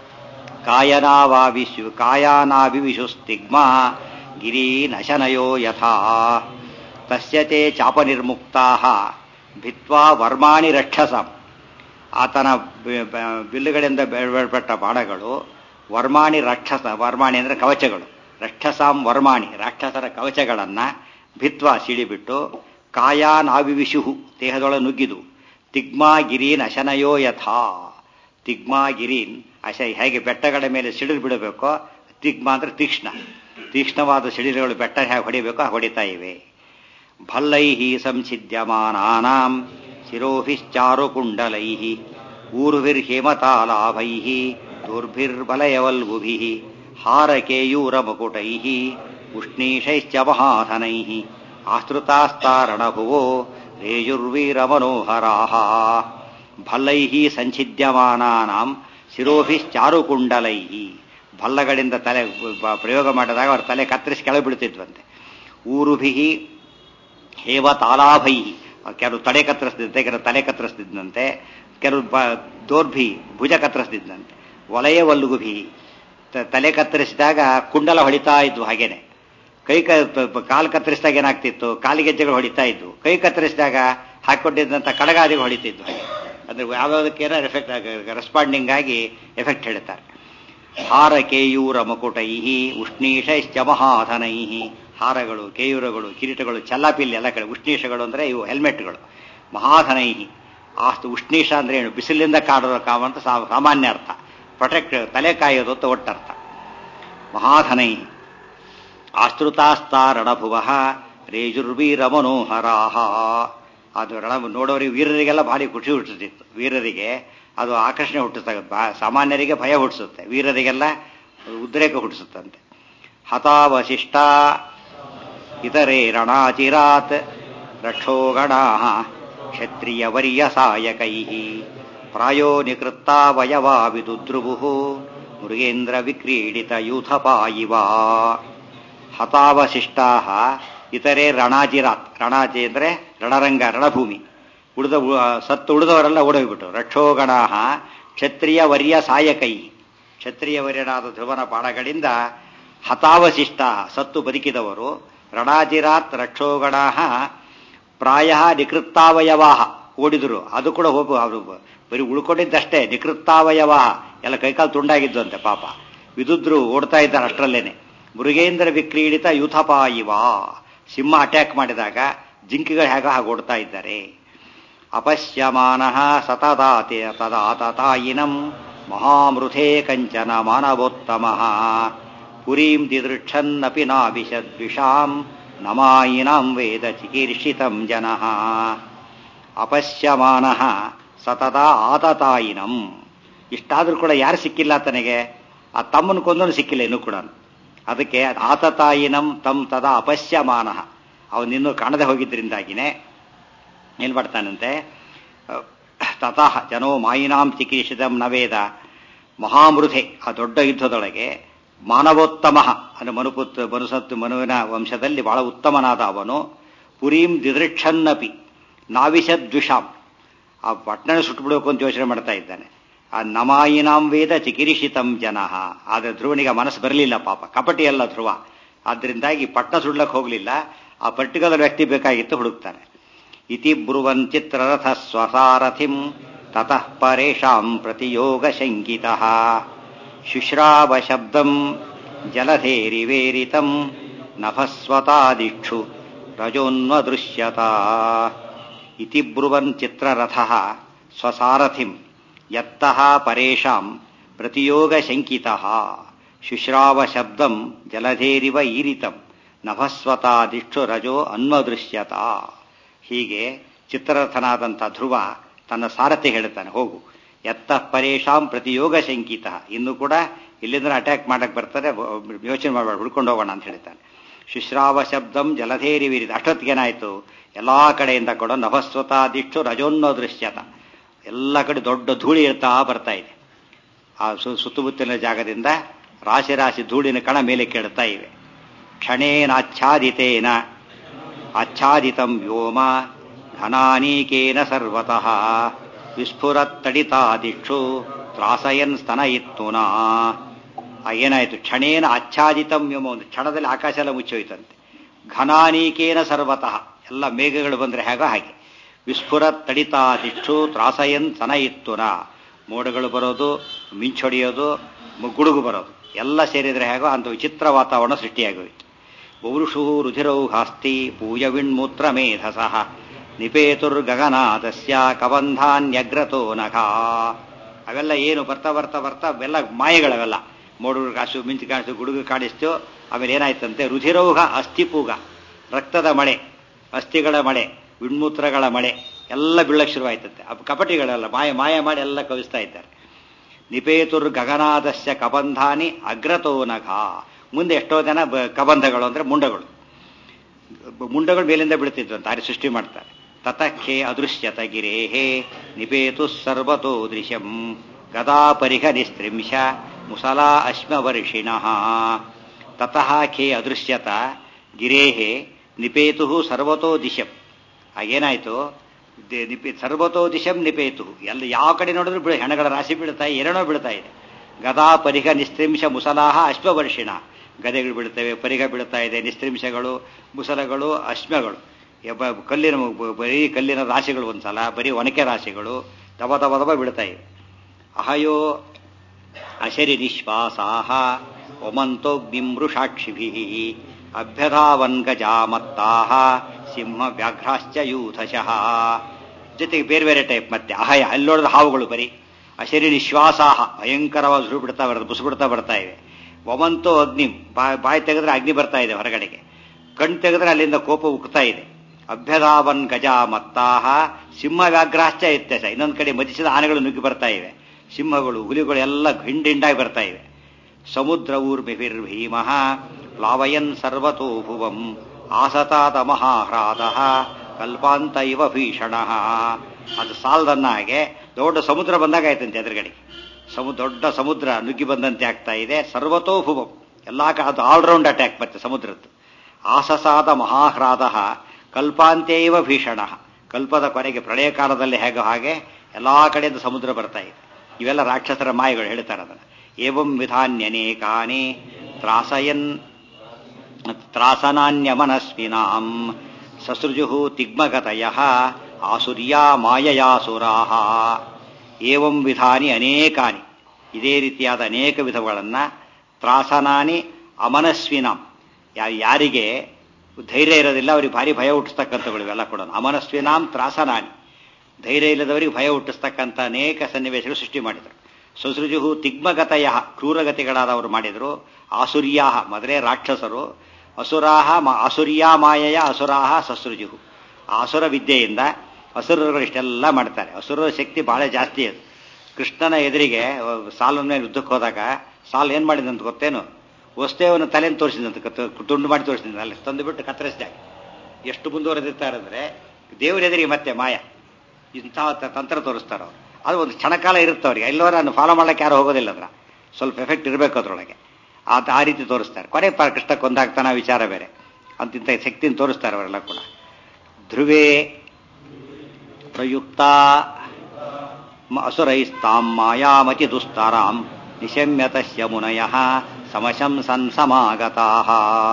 ಕಾಯನಾವಾವಿಶು ಕಾಯಾನಾವಿವಿಶುಸ್ತಿಗ್ಮಾ ಗಿರೀನಶನಯೋ ಯಥಾ ತಸ್ಯ ತೇ ಚಾಪ ನಿರ್ಮುಕ್ತಾ ಭಿತ್ವಾ ವರ್ಮಾಣಿ ರಕ್ಷಸಾಂ ಆತನ ಬ- ಬ- ಬಿಲ್ಲುಗಳಿಂದ ಬೆಳಪಟ್ಟ ಬಾಣಗಳು ವರ್ಮಾಣಿ ರಾಕ್ಷಸ ವರ್ಮಾಣಿ ಅಂದ್ರೆ ಕವಚಗಳು ರಕ್ಷಸಾಂ ವರ್ಮಾಣಿ ರಾಕ್ಷಸರ ಕವಚಗಳನ್ನ ಭಿತ್ವ ಸಿಡಿಬಿಟ್ಟು ಕಾಯಾನಾವಿವಿಶುಹು ದೇಹದೊಳ ನುಗ್ಗಿದು ತಿಗ್ಮಾ ಗಿರೀನ್ ಅಶನಯೋ ಯಥಾ ತಿಗ್ಮಾ ಗಿರೀನ್ ಅಶ ಹೇಗೆ ಬೆಟ್ಟಗಳ ಮೇಲೆ ಸಿಡಿದು ಬಿಡಬೇಕೋ ತಿಗ್ಮಾ ಅಂದ್ರೆ ತೀಕ್ಷ್ಣ ತೀಕ್ಷ್ಣವಾದ ಸಿಡಿಲುಗಳು ಬೆಟ್ಟ ಹೇಗೆ ಹೊಡಿಬೇಕೋ ಹಾಗೆ ಹೊಡಿತಾ ಇವೆ ಭಲ್ಲೈ ಸಂಛಿದ್ಯಮಾನಾನಾಂ ಶಿರೋಭಿಶ್ಚಾರುಕುಂಡಲೈ ಊರ್ಭಿರ್ಹೇಮತಾಲಾಭೈ ದುರ್ಭಿರ್ಬಲಯವಲ್ಗುಭಿ ಹಾರಕೇಯೂರಮಕುಟೈ ಉಷ್ಣೀಷೈಶ್ಚ ಮಹಾಧನೈ ಆಸ್ತೃತಾಸ್ತಾರಣಭುವೋ ರೇಜುರ್ವೀರಮನೋಹರಾ ಭಲ್ಲೈ ಸಂಛಿದ್ಯಮಾನಾನಾಂ ಶಿರೋಭಿಶ್ಚಾರುಕುಂಡಲೈ ಭಲ್ಲಗಳಿಂದ ತಲೆ ಬ- ಪ್ರಯೋಗ ಮಾಡಿದಾಗ ಅವ್ರ ತಲೆ ಕತ್ತರಿಸಿ ಕೆಳಗೆ ಬೀಳ್ತಿದ್ವಂತೆ ಊರುಭಿ ಹೇವ ತಾಲಾಭೈ ಕೆಲವು ತಡೆ ಕತ್ತರಿಸ್ತಿದ್ದಂತೆ ಕೆಲವು ತಲೆ ಕತ್ತರಿಸ್ತಿದ್ದಂತೆ ಕೆಲವು ಬ ದೋರ್ಭಿ ಭುಜ ಕತ್ತರಿಸ್ತಿದ್ದಂತೆ ವಲಯ ವಲ್ಲುಗುಭಿ ತ- ತಲೆ ಕತ್ತರಿಸಿದಾಗ ಕುಂಡಲ ಹೊಡಿತಾ ಇದ್ವು ಹಾಗೇನೆ ಕೈ ಕ ಪ- ಕಾಲು ಕತ್ತರಿಸಿದಾಗ ಏನಾಗ್ತಿತ್ತು ಕಾಲಿಗೆಜ್ಜೆಗಳು ಹೊಡಿತಾ ಇದ್ವು ಕೈ ಕತ್ತರಿಸಿದಾಗ ಹಾಕೊಂಡಿದ್ದಂಥ ಕಡಗಾದಿಗಳು ಹೊಡಿತಿದ್ವು ಹಾಗೆ ಅಂದ್ರೆ ಯಾವ್ಯಾವುದಕ್ಕೇನೋ ಎಫೆಕ್ಟ್ ರೆಸ್ಪಾಂಡಿಂಗ್ ಆಗಿ ಎಫೆಕ್ಟ್ ಹೇಳ್ತಾರೆ ಹಾರ ಕೇಯೂರ ಮಕುಟೈ ಉಷ್ಣೀಷೈಶ್ಚ ಮಹಾಧನೈ ಹಾರಗಳು ಕೇಯೂರಗಳು ಕಿರೀಟಗಳು ಚಲ್ಲಾಪಿಲ್ಲಿ ಎಲ್ಲ ಕಡೆ ಉಷ್ಣೀಷಗಳು ಅಂದ್ರೆ ಇವು ಹೆಲ್ಮೆಟ್ಗಳು ಮಹಾಧನೈ ಆಸ್ತು ಉಷ್ಣೀಷ ಅಂದ್ರೆ ಏನು ಬಿಸಿಲಿಂದ ಕಾಡೋ ಕಾಮ ಅಂತ ಸಾ- ಸಾಮಾನ್ಯ ಅರ್ಥ ಪ್ರೊಟೆಕ್ಟ್ ತಲೆ ಕಾಯೋದು ಅಂತ ಒಟ್ಟರ್ಥ ಮಹಾಧನೈ ಆಸ್ತೃತಾಸ್ತಾರಣಭುವ ರೇಜುರ್ವೀರಮನೋಹರಾಹ ಅದು ರಣ ನೋಡೋರಿಗೆ ವೀರರಿಗೆಲ್ಲ ಭಾರಿ ಖುಷಿ ಹುಟ್ಟಿಸ್ತಿತ್ತು ವೀರರಿಗೆ ಅದು ಆಕರ್ಷಣೆ ಹುಟ್ಟಿಸ್ತಾ ಬಾ- ಸಾಮಾನ್ಯರಿಗೆ ಭಯ ಹುಟ್ಟಿಸುತ್ತೆ ವೀರರಿಗೆಲ್ಲ ಉದ್ರೇಕ ಹುಟ್ಟಿಸುತ್ತಂತೆ ಹತಾವಶಿಷ್ಟ ಇತರೆ ರಣಾಚಿರಾತ್ ರಕ್ಷೋಗಣಾ ಕ್ಷತ್ರಿಯವರ್ಯಸಾಯಕೈ ಪ್ರಾಯೋ ನಿಕೃತ್ತಾವಯವಾ ವಿದುದ್ರುವು ಮೃಗೇಂದ್ರ ವಿಕ್ರೀಡಿತ ಯೂಥಪಾ ಇವ ಹತಾವಶಿಷ್ಟಾ ಇತರೆ ರಣಾಜಿರಾತ್ ರಣಾಜಿ ಅಂದ್ರೆ ರಣರಂಗ ರಣಭೂಮಿ ಉಳಿದ ಸತ್ತು ಉಳಿದವರೆಲ್ಲ ಓಡೋಗ್ಬಿಟ್ಟು ರಕ್ಷೋಗಣಾ ಕ್ಷತ್ರಿಯ ವರ್ಯ ಸಾಯಕೈ ಕ್ಷತ್ರಿಯ ವರ್ಯನಾದ ಧ್ರುವನ ಬಾಣಗಳಿಂದ ಹತಾವಶಿಷ್ಟ ಸತ್ತು ಬದುಕಿದವರು ರಣಾಜಿರಾತ್ ರಕ್ಷೋಗಣಾ ಪ್ರಾಯ ನಿಕೃತ್ತಾವಯವಾಹ ಓಡಿದ್ರು ಅದು ಕೂಡ ಹೋಗು ಅವರು ಬರೀ ಉಳ್ಕೊಂಡಿದ್ದಷ್ಟೇ ನಿಕೃತ್ತಾವಯವಾಹ ಎಲ್ಲ ಕೈಕಾಲು ತುಂಡಾಗಿದ್ದು ಅಂತೆ ಪಾಪ ವಿದುದ್ರು ಓಡ್ತಾ ಇದ್ದಾರೆ ಅಷ್ಟರಲ್ಲೇನೆ ಮೃಗೇಂದ್ರ ವಿಕ್ರೀಡಿತ ಯೂಥಪಾಯಿವ ಸಿಂಹ ಅಟ್ಯಾಕ್ ಮಾಡಿದಾಗ ಜಿಂಕಿಗಳು ಹೇಗ ಹಾಗೆ ಓಡ್ತಾ ಇದ್ದಾರೆ ಅಪಶ್ಯಮಾನ ಸತದಾತೆ ತದಾತತಾಯಿನಂ ಮಹಾಮೃಥೇ ಕಂಚನ ಮಾನವೋತ್ತಮ ಪುರೀಂ ದಿದೃಕ್ಷನ್ನಪಿ ನಾಭಿಷದ್ವಿಷಾಂ ನಮಾಯಿನಾಂ ವೇದ ಚಿಕೀರ್ಷಿತಂ ಜನಃ ಅಪಶ್ಯಮಾನ ಸತತ ಆತತಾಯಿನಂ ಇಷ್ಟಾದ್ರೂ ಕೂಡ ಯಾರು ಸಿಕ್ಕಿಲ್ಲ ತನಗೆ ಆ ತಮ್ಮನ ಕೊಂದನು ಸಿಕ್ಕಿಲ್ಲ ಇನ್ನೂ ಕೂಡ ಅದಕ್ಕೆ ಆತತಾಯಿನಂ ತಮ್ ತದಾ ಅಪಶ್ಯಮಾನ ಅವನಿನ್ನೂ ಕಾಣದೆ ಹೋಗಿದ್ದರಿಂದಾಗಿನೇ ಏನ್ ಮಾಡ್ತಾನಂತೆ ತತಃ ಜನೋ ಮಾಯಿನಾಂ ಚಿಕೀರ್ಷಿತಂ ನವೇದ ಮಹಾಮೃಧೆ ಆ ದೊಡ್ಡ ಯುದ್ಧದೊಳಗೆ ಮಾನವೋತ್ತಮ ಅಂದ್ರೆ ಮನುಪುತ್ ಮನುಸತ್ತು ಮನುವಿನ ವಂಶದಲ್ಲಿ ಬಹಳ ಉತ್ತಮನಾದ ಅವನು ಪುರೀಂ ದಿದೃಕ್ಷನ್ನಪಿ ನಾವಿಷದ್ವಿಷಾಂ ಆ ಪಟ್ಟಣ ಸುಟ್ಟುಬಿಡಬೇಕು ಅಂತ ಯೋಚನೆ ಮಾಡ್ತಾ ಇದ್ದಾನೆ ಆ ನಮಾಯಿನಾಂ ವೇದ ಚಿಕಿರಿಷಿತಂ ಜನ ಆದ್ರೆ ಧ್ರುವನಿಗೆ ಮನಸ್ಸು ಬರಲಿಲ್ಲ ಪಾಪ ಕಪಟಿ ಅಲ್ಲ ಧ್ರುವ ಆದ್ರಿಂದಾಗಿ ಪಟ್ಟಣ ಸುಡ್ಲಕ್ಕೆ ಹೋಗ್ಲಿಲ್ಲ ಆ ಪರ್ಟಿಕ್ಯುಲರ್ ವ್ಯಕ್ತಿ ಬೇಕಾಗಿತ್ತು ಹುಡುಕ್ತಾನೆ ಇತಿ ಬ್ರುವನ್ ಚಿತ್ರರಥ ಸ್ವಸಾರಥಿಂ ತತಃ ಪರೇಷಾಂ ಪ್ರತಿಯೋಗ ಶಂಕಿತ ಶುಶ್ರಾವ ಶಬ್ದಂ ಜಲಧೇರಿವೇರಿತಂ ನಭಸ್ವತಾದಿಕ್ಷು ರಜೋನ್ವದೃಶ್ಯತ ಇತಿ ಬ್ರುವನ್ ಚಿತ್ರರಥ ಸ್ವಸಾರಥಿಂ ಯತ್ತಃ ಪರೇಷಾಂ ಪ್ರತಿಯೋಗ ಶಂಕಿತ ಶುಶ್ರಾವ ಶಬ್ದಂ ಜಲಧೇರಿವ ಈರಿತಂ ನಭಸ್ವತಾದಿಕ್ಷು ರಜೋ ಅನ್ವದೃಶ್ಯತ ಹೀಗೆ ಚಿತ್ರರಥನಾದಂಥ ಧ್ರುವ ತನ್ನ ಸಾರಥಿ ಹೇಳ್ತಾನೆ ಹೋಗು ಎತ್ತ ಪರೇಶಾಂ ಪ್ರತಿಯೋಗ ಶಂಕಿತ ಇನ್ನು ಕೂಡ ಇಲ್ಲಿಂದ ಅಟ್ಯಾಕ್ ಮಾಡಕ್ ಬರ್ತಾರೆ ಯೋಚನೆ ಮಾಡಬೇಡ ಹುಡ್ಕೊಂಡು ಹೋಗೋಣ ಅಂತ ಹೇಳ್ತಾನೆ ಶುಶ್ರಾವ ಶಬ್ದಂ ಜಲಧೇರಿ ವೀರಿದ ಅಷ್ಟೊತ್ತಿಗೇನಾಯ್ತು ಎಲ್ಲಾ ಕಡೆಯಿಂದ ಕೂಡ ನಭಸ್ವತಾದಿಷ್ಟು ರಜೋನ್ನೋ ದೃಶ್ಯತ ಎಲ್ಲ ಕಡೆ ದೊಡ್ಡ ಧೂಳಿ ಇರ್ತಾ ಬರ್ತಾ ಇದೆ ಆ ಸು- ಸುತ್ತಮುತ್ತಲಿನ ಜಾಗದಿಂದ ರಾಶಿ ರಾಶಿ ಧೂಳಿನ ಕಣ ಮೇಲೆ ಕೇಳ್ತಾ ಇವೆ ಕ್ಷಣೇನಾಚ್ಛಾದಿತೇನ ಆಚ್ಛಾದಿತಂ ವ್ಯೋಮ ಘನಾನೀಕೇನ ಸರ್ವತಃ ವಿಸ್ಫುರತ್ತಡಿತಾದಿಕ್ಷು ತ್ರಾಸಯನ್ ಸ್ತನಯಿತ್ತುನಾ ಆ ಏನಾಯ್ತು ಕ್ಷಣೇನ ಆಚ್ಛಾದಿತಂ ವ್ಯೋಮ ಒಂದು ಕ್ಷಣದಲ್ಲಿ ಆಕಾಶ ಎಲ್ಲ ಮುಚ್ಚೋಯ್ತಂತೆ ಘನಾನೀಕೇನ ಸರ್ವತಃ ಎಲ್ಲ ಮೇಘಗಳು ಬಂದ್ರೆ ಹೇಗೋ ಹಾಗೆ ವಿಸ್ಫುರತ್ತಡಿತಾದಿಕ್ಷು ತ್ರಾಸಯನ್ ಸ್ತನಯಿತ್ತುನ ಮೋಡಗಳು ಬರೋದು ಮಿಂಚೊಡೆಯೋದು ಗುಡುಗು ಬರೋದು ಎಲ್ಲ ಸೇರಿದ್ರೆ ಹೇಗೋ ಅಂತ ವಿಚಿತ್ರ ವಾತಾವರಣ ಸೃಷ್ಟಿಯಾಗೋಯ್ತು ಪೌರುಷು ರುಧಿರೌ ಹಾಸ್ತಿ ಪೂಯವಿಣ್ಮೂತ್ರ ಮೇಧಸಃ ನಿಪೇತುರ್ಗಗನಾದಸ್ಯ ಕಬಂಧಾನ್ಯಗ್ರತೋ ನಖಾ ಅವೆಲ್ಲ ಏನು ಬರ್ತಾ ಬರ್ತಾ ಬರ್ತಾ ಅವೆಲ್ಲ ಮಾಯೆಗಳವೆಲ್ಲ ಮೋಡೂರು ಕಾಸು ಮಿಂಚು ಕಾಸು ಗುಡುಗು ಕಾಣಿಸ್ತು ಆಮೇಲೆ ಏನಾಯ್ತಂತೆ ರುಧಿರೌಹ ಅಸ್ಥಿಪೂಗ ರಕ್ತದ ಮಳೆ ಅಸ್ಥಿಗಳ ಮಳೆ ವಿಣ್ಮೂತ್ರಗಳ ಮಳೆ ಎಲ್ಲ ಬೀಳಕ್ಕೆ ಶುರುವಾಯ್ತಂತೆ ಅವು ಕಪಟಿಗಳೆಲ್ಲ ಮಾಯ ಮಾಯ ಮಾಡಿ ಎಲ್ಲ ಕವಿಸ್ತಾ ಇದ್ದಾರೆ ನಿಪೇತುರ್ ಗಗನಾದಸ್ಯ ಕಬಂಧಾನಿ ಅಗ್ರತೋ ನಖ ಮುಂದೆ ಎಷ್ಟೋ ಜನ ಬ- ಕಬಂಧಗಳು ಅಂದ್ರೆ ಮುಂಡಗಳು ಬ- ಮುಂಡಗಳು ಮೇಲಿಂದ ಬೀಳ್ತಿದ್ವು ಅಂತ ಆರಿ ಸೃಷ್ಟಿ ಮಾಡ್ತಾರೆ ತತಃಖೆ ಅದೃಶ್ಯತ ಗಿರೇಹೇ ನಿಪೇತು ಸರ್ವತೋ ದೃಶ್ಯಂ ಗದಾ ಪರಿಹ ನಿಸ್ತ್ರಿಂಶ ಮುಸಲಾ ಅಶ್ಮವರ್ಷಿಣಃ ತತಃ ಖೇ ಅದೃಶ್ಯತ ಗಿರೇಹೇ ನಿಪೇತು ಸರ್ವತೋ ದಿಶಂ ಆಗೇನಾಯ್ತು ದೆ- ನಿಪಿ ಸರ್ವತೋ ದಿಶಂ ನಿಪೇತು ಎಲ್ಲ ಯಾವ ಕಡೆ ನೋಡಿದ್ರು ಬೀಳ ಹೆಣಗಳ ರಾಶಿ ಬೀಳ್ತಾ ಇದೆ ಏನೇನೋ ಬೀಳ್ತಾ ಇದೆ ಗದಾ ಪರಿಹ ನಿಸ್ತ್ರಿಂಶ ಮುಸಲಾಹ ಅಶ್ವವರ್ಷಿಣ ಗದೆಗಳು ಬೀಳ್ತವೆ ಪರಿಗ ಬೀಳ್ತಾ ಇದೆ ನಿಸ್ತ್ರಿಂಶಗಳು ಮುಸಲಗಳು ಅಶ್ಮಗಳು ಎಬ್ಬ ಕಲ್ಲಿನ ಬ- ಬರೀ ಕಲ್ಲಿನ ರಾಶಿಗಳು ಒಂದ್ಸಲ ಬರೀ ಒನಕೆ ರಾಶಿಗಳು ದಬ ದಬ ದಬ ಬೀಳ್ತಾ ಇವೆ ಅಹಯೋ ಅಶರಿ ನಿಶ್ವಾಸಾಹ ಒಮಂತೋಗ್ನಿಮೃಷಾಕ್ಷಿಭಿ ಅಭ್ಯಧಾವನ್ ಗಜಾಮತ್ತಾಹ ಸಿಂಹ ವ್ಯಾಘ್ರಾಶ್ಚ ಯೂಥಶಃ ಜೊತೆಗೆ ಬೇರೆ ಬೇರೆ ಟೈಪ್ ಮತ್ತೆ ಅಹಯ ಅಲ್ಲೋಡಿದ ಹಾವುಗಳು ಬರೀ ಅಶರಿ ನಿಶ್ವಾಸಾಹ ಭಯಂಕರವಾಗಿ ಸುರು ಬಿಡ್ತಾ ಬರ್ತದೆ ಬುಸು ಬಿಡ್ತಾ ಬರ್ತಾ ಇವೆ ವಮಂತೋ ಅಗ್ನಿ ಬಾಯ್ ಬಾಯಿ ತೆಗೆದ್ರೆ ಅಗ್ನಿ ಬರ್ತಾ ಇದೆ ಹೊರಗಡೆಗೆ ಕಣ್ ತೆಗೆದ್ರೆ ಅಲ್ಲಿಂದ ಕೋಪ ಉಕ್ತಾ ಇದೆ ಅಭ್ಯಧಾವನ್ ಗಜ ಮತ್ತಾಹ ಸಿಂಹ ವ್ಯಾಘ್ರಾಶ್ಚ ಇತ್ಯಸ ಇನ್ನೊಂದು ಕಡೆ ಮದಿಸಿದ ಆನೆಗಳು ನುಗ್ಗಿ ಬರ್ತಾ ಇವೆ ಸಿಂಹಗಳು ಹುಲಿಗಳು ಎಲ್ಲ ಹಿಂಡಿಂಡಾಗಿ ಬರ್ತಾ ಇವೆ ಸಮುದ್ರ ಊರ್ಮಿಭಿರ್ಭೀಮ ಪ್ಲಾವಯನ್ ಸರ್ವತೋ ಭುವಂ ಆಸತಾದ ಮಹಾಹ್ರಾದ ಕಲ್ಪಾಂತ ಇವ ಭೀಷಣ ಅದು ಸಾಲದನ್ನ ಹಾಗೆ ದೊಡ್ಡ ಸಮುದ್ರ ಬಂದಾಗ ಆಯ್ತಂತೆ ಎದುರುಗಡೆ ಸಮುದ್ರ ದೊಡ್ಡ ಸಮುದ್ರ ನುಗ್ಗಿ ಬಂದಂತೆ ಆಗ್ತಾ ಇದೆ ಸರ್ವತೋ ಭುವಂ ಎಲ್ಲಾ ಕ- ಅದು ಆಲ್ರೌಂಡ್ ಅಟ್ಯಾಕ್ ಮತ್ತೆ ಸಮುದ್ರದ್ದು ಆಸಸಾದ ಮಹಾಹ್ರಾದ ಕಲ್ಪಾಂತೆ ಇವ ಭೀಷಣ ಕಲ್ಪದ ಕೊನೆಗೆ ಪ್ರಳಯ ಕಾಲದಲ್ಲಿ ಹೇಗೋ ಹಾಗೆ ಎಲ್ಲಾ ಕಡೆಯಿಂದ ಸಮುದ್ರ ಬರ್ತಾ ಇದೆ ಇವೆಲ್ಲ ರಾಕ್ಷಸರ ಮಾಯಗಳು ಹೇಳ್ತಾರೆ ಅದನ್ನ ಏವಂ ವಿಧಾನ್ಯನೇಕಾನಿ ತ್ರಾಸಯನ್ ತ್ರಾಸನಾನ್ಯಮನಸ್ವಿನಾಂ ಸಸೃಜು ತಿಗ್ಮಗತಯ ಆಸುರ್ಯಾ ಮಾಯಯಾಸುರಾ ಏವಂ ವಿಧಾನಿ ಅನೇಕಾನಿ ಇದೇ ರೀತಿಯಾದ ಅನೇಕ ವಿಧಗಳನ್ನ ತ್ರಾಸನಾನಿ ಅಮನಸ್ವಿನಾಂ ಯಾ- ಯಾರಿಗೆ ಧೈರ್ಯ ಇರೋದಿಲ್ಲ ಅವರಿಗೆ ಭಾರಿ ಭಯ ಹುಟ್ಟಿಸ್ತಕ್ಕಂಥಗಳು ಇವೆಲ್ಲ ಕೂಡ ಅಮನಸ್ವಿನಾಂ ತ್ರಾಸನಾನಿ ಧೈರ್ಯ ಇಲ್ಲದವರಿಗೆ ಭಯ ಹುಟ್ಟಿಸ್ತಕ್ಕಂಥ ಅನೇಕ ಸನ್ನಿವೇಶಗಳು ಸೃಷ್ಟಿ ಮಾಡಿದರು ಸುಸೃಜು ತಿಗ್ಮಗತಯ ಕ್ರೂರಗತಿಗಳಾದವರು ಮಾಡಿದರು ಆಸುರ್ಯಾಹ ಮೊದಲೇ ರಾಕ್ಷಸರು ಅಸುರಾಹ ಮ- ಅಸುರ್ಯಾ ಮಾಯಯ ಅಸುರಾಹ ಸಸೃಜು ಆಸುರ ವಿದ್ಯೆಯಿಂದ ಅಸುರರುಗಳು ಇಷ್ಟೆಲ್ಲ ಮಾಡ್ತಾರೆ ಅಸುರರ ಶಕ್ತಿ ಬಹಳ ಜಾಸ್ತಿ ಅದು ಕೃಷ್ಣನ ಎದುರಿಗೆ ಅಹ್, ಸಾಲನ ಮೇಲೆ ಯುದ್ಧಕ್ಕೆ ಹೋದಾಗ ಸಾಲ್ ಏನ್ ಮಾಡಿದಂತ ಗೊತ್ತೇನು ವಸ್ತೇವನ ತಲೆಯನ್ನು ತೋರಿಸಿದಂತ ಕತ್- ತುಂಡು ಮಾಡಿ ತೋರಿಸಿದ ಅಲ್ಲಿ ತಂದುಬಿಟ್ಟು ಕತ್ತರಿಸಿದಾಗ ಎಷ್ಟು ಮುಂದುವರೆದಿರ್ತಾರೆ ಅಂದ್ರೆ ದೇವರ ಎದುರಿಗೆ ಮತ್ತೆ ಮಾಯ ಇಂತಹ ತ- ತಂತ್ರ ತೋರಿಸ್ತಾರೆ ಅವರು ಅದು ಒಂದು ಕ್ಷಣಕಾಲ ಇರುತ್ತೆ ಅವ್ರಿಗೆ ಎಲ್ಲೋ ನಾನು ಫಾಲೋ ಮಾಡ್ಲಿಕ್ಕೆ ಯಾರು ಹೋಗೋದಿಲ್ಲ ಅದ್ರ ಸ್ವಲ್ಪ ಎಫೆಕ್ಟ್ ಇರಬೇಕು ಅದ್ರೊಳಗೆ ಆ ಆ ರೀತಿ ತೋರಿಸ್ತಾರೆ ಕೊನೆ ಪ ಕೃಷ್ಣ ಕೊಂದಾಗ್ತಾನ ವಿಚಾರ ಬೇರೆ ಅಂತಿಂತ ಶಕ್ತಿನ ತೋರಿಸ್ತಾರೆ ಅವರೆಲ್ಲ ಕೂಡ ಧ್ರುವೇ ಪ್ರಯುಕ್ತ ಮ- ಅಸುರೈಸ್ತಾಂ ಮಾಯಾಮತಿ ದುಸ್ತರಾಂ ನಿಶಮ್ಯತಸ್ಯ ಮುನಯ ಸಮಶಂಸನ್ ಸಮಾಗತಾಃ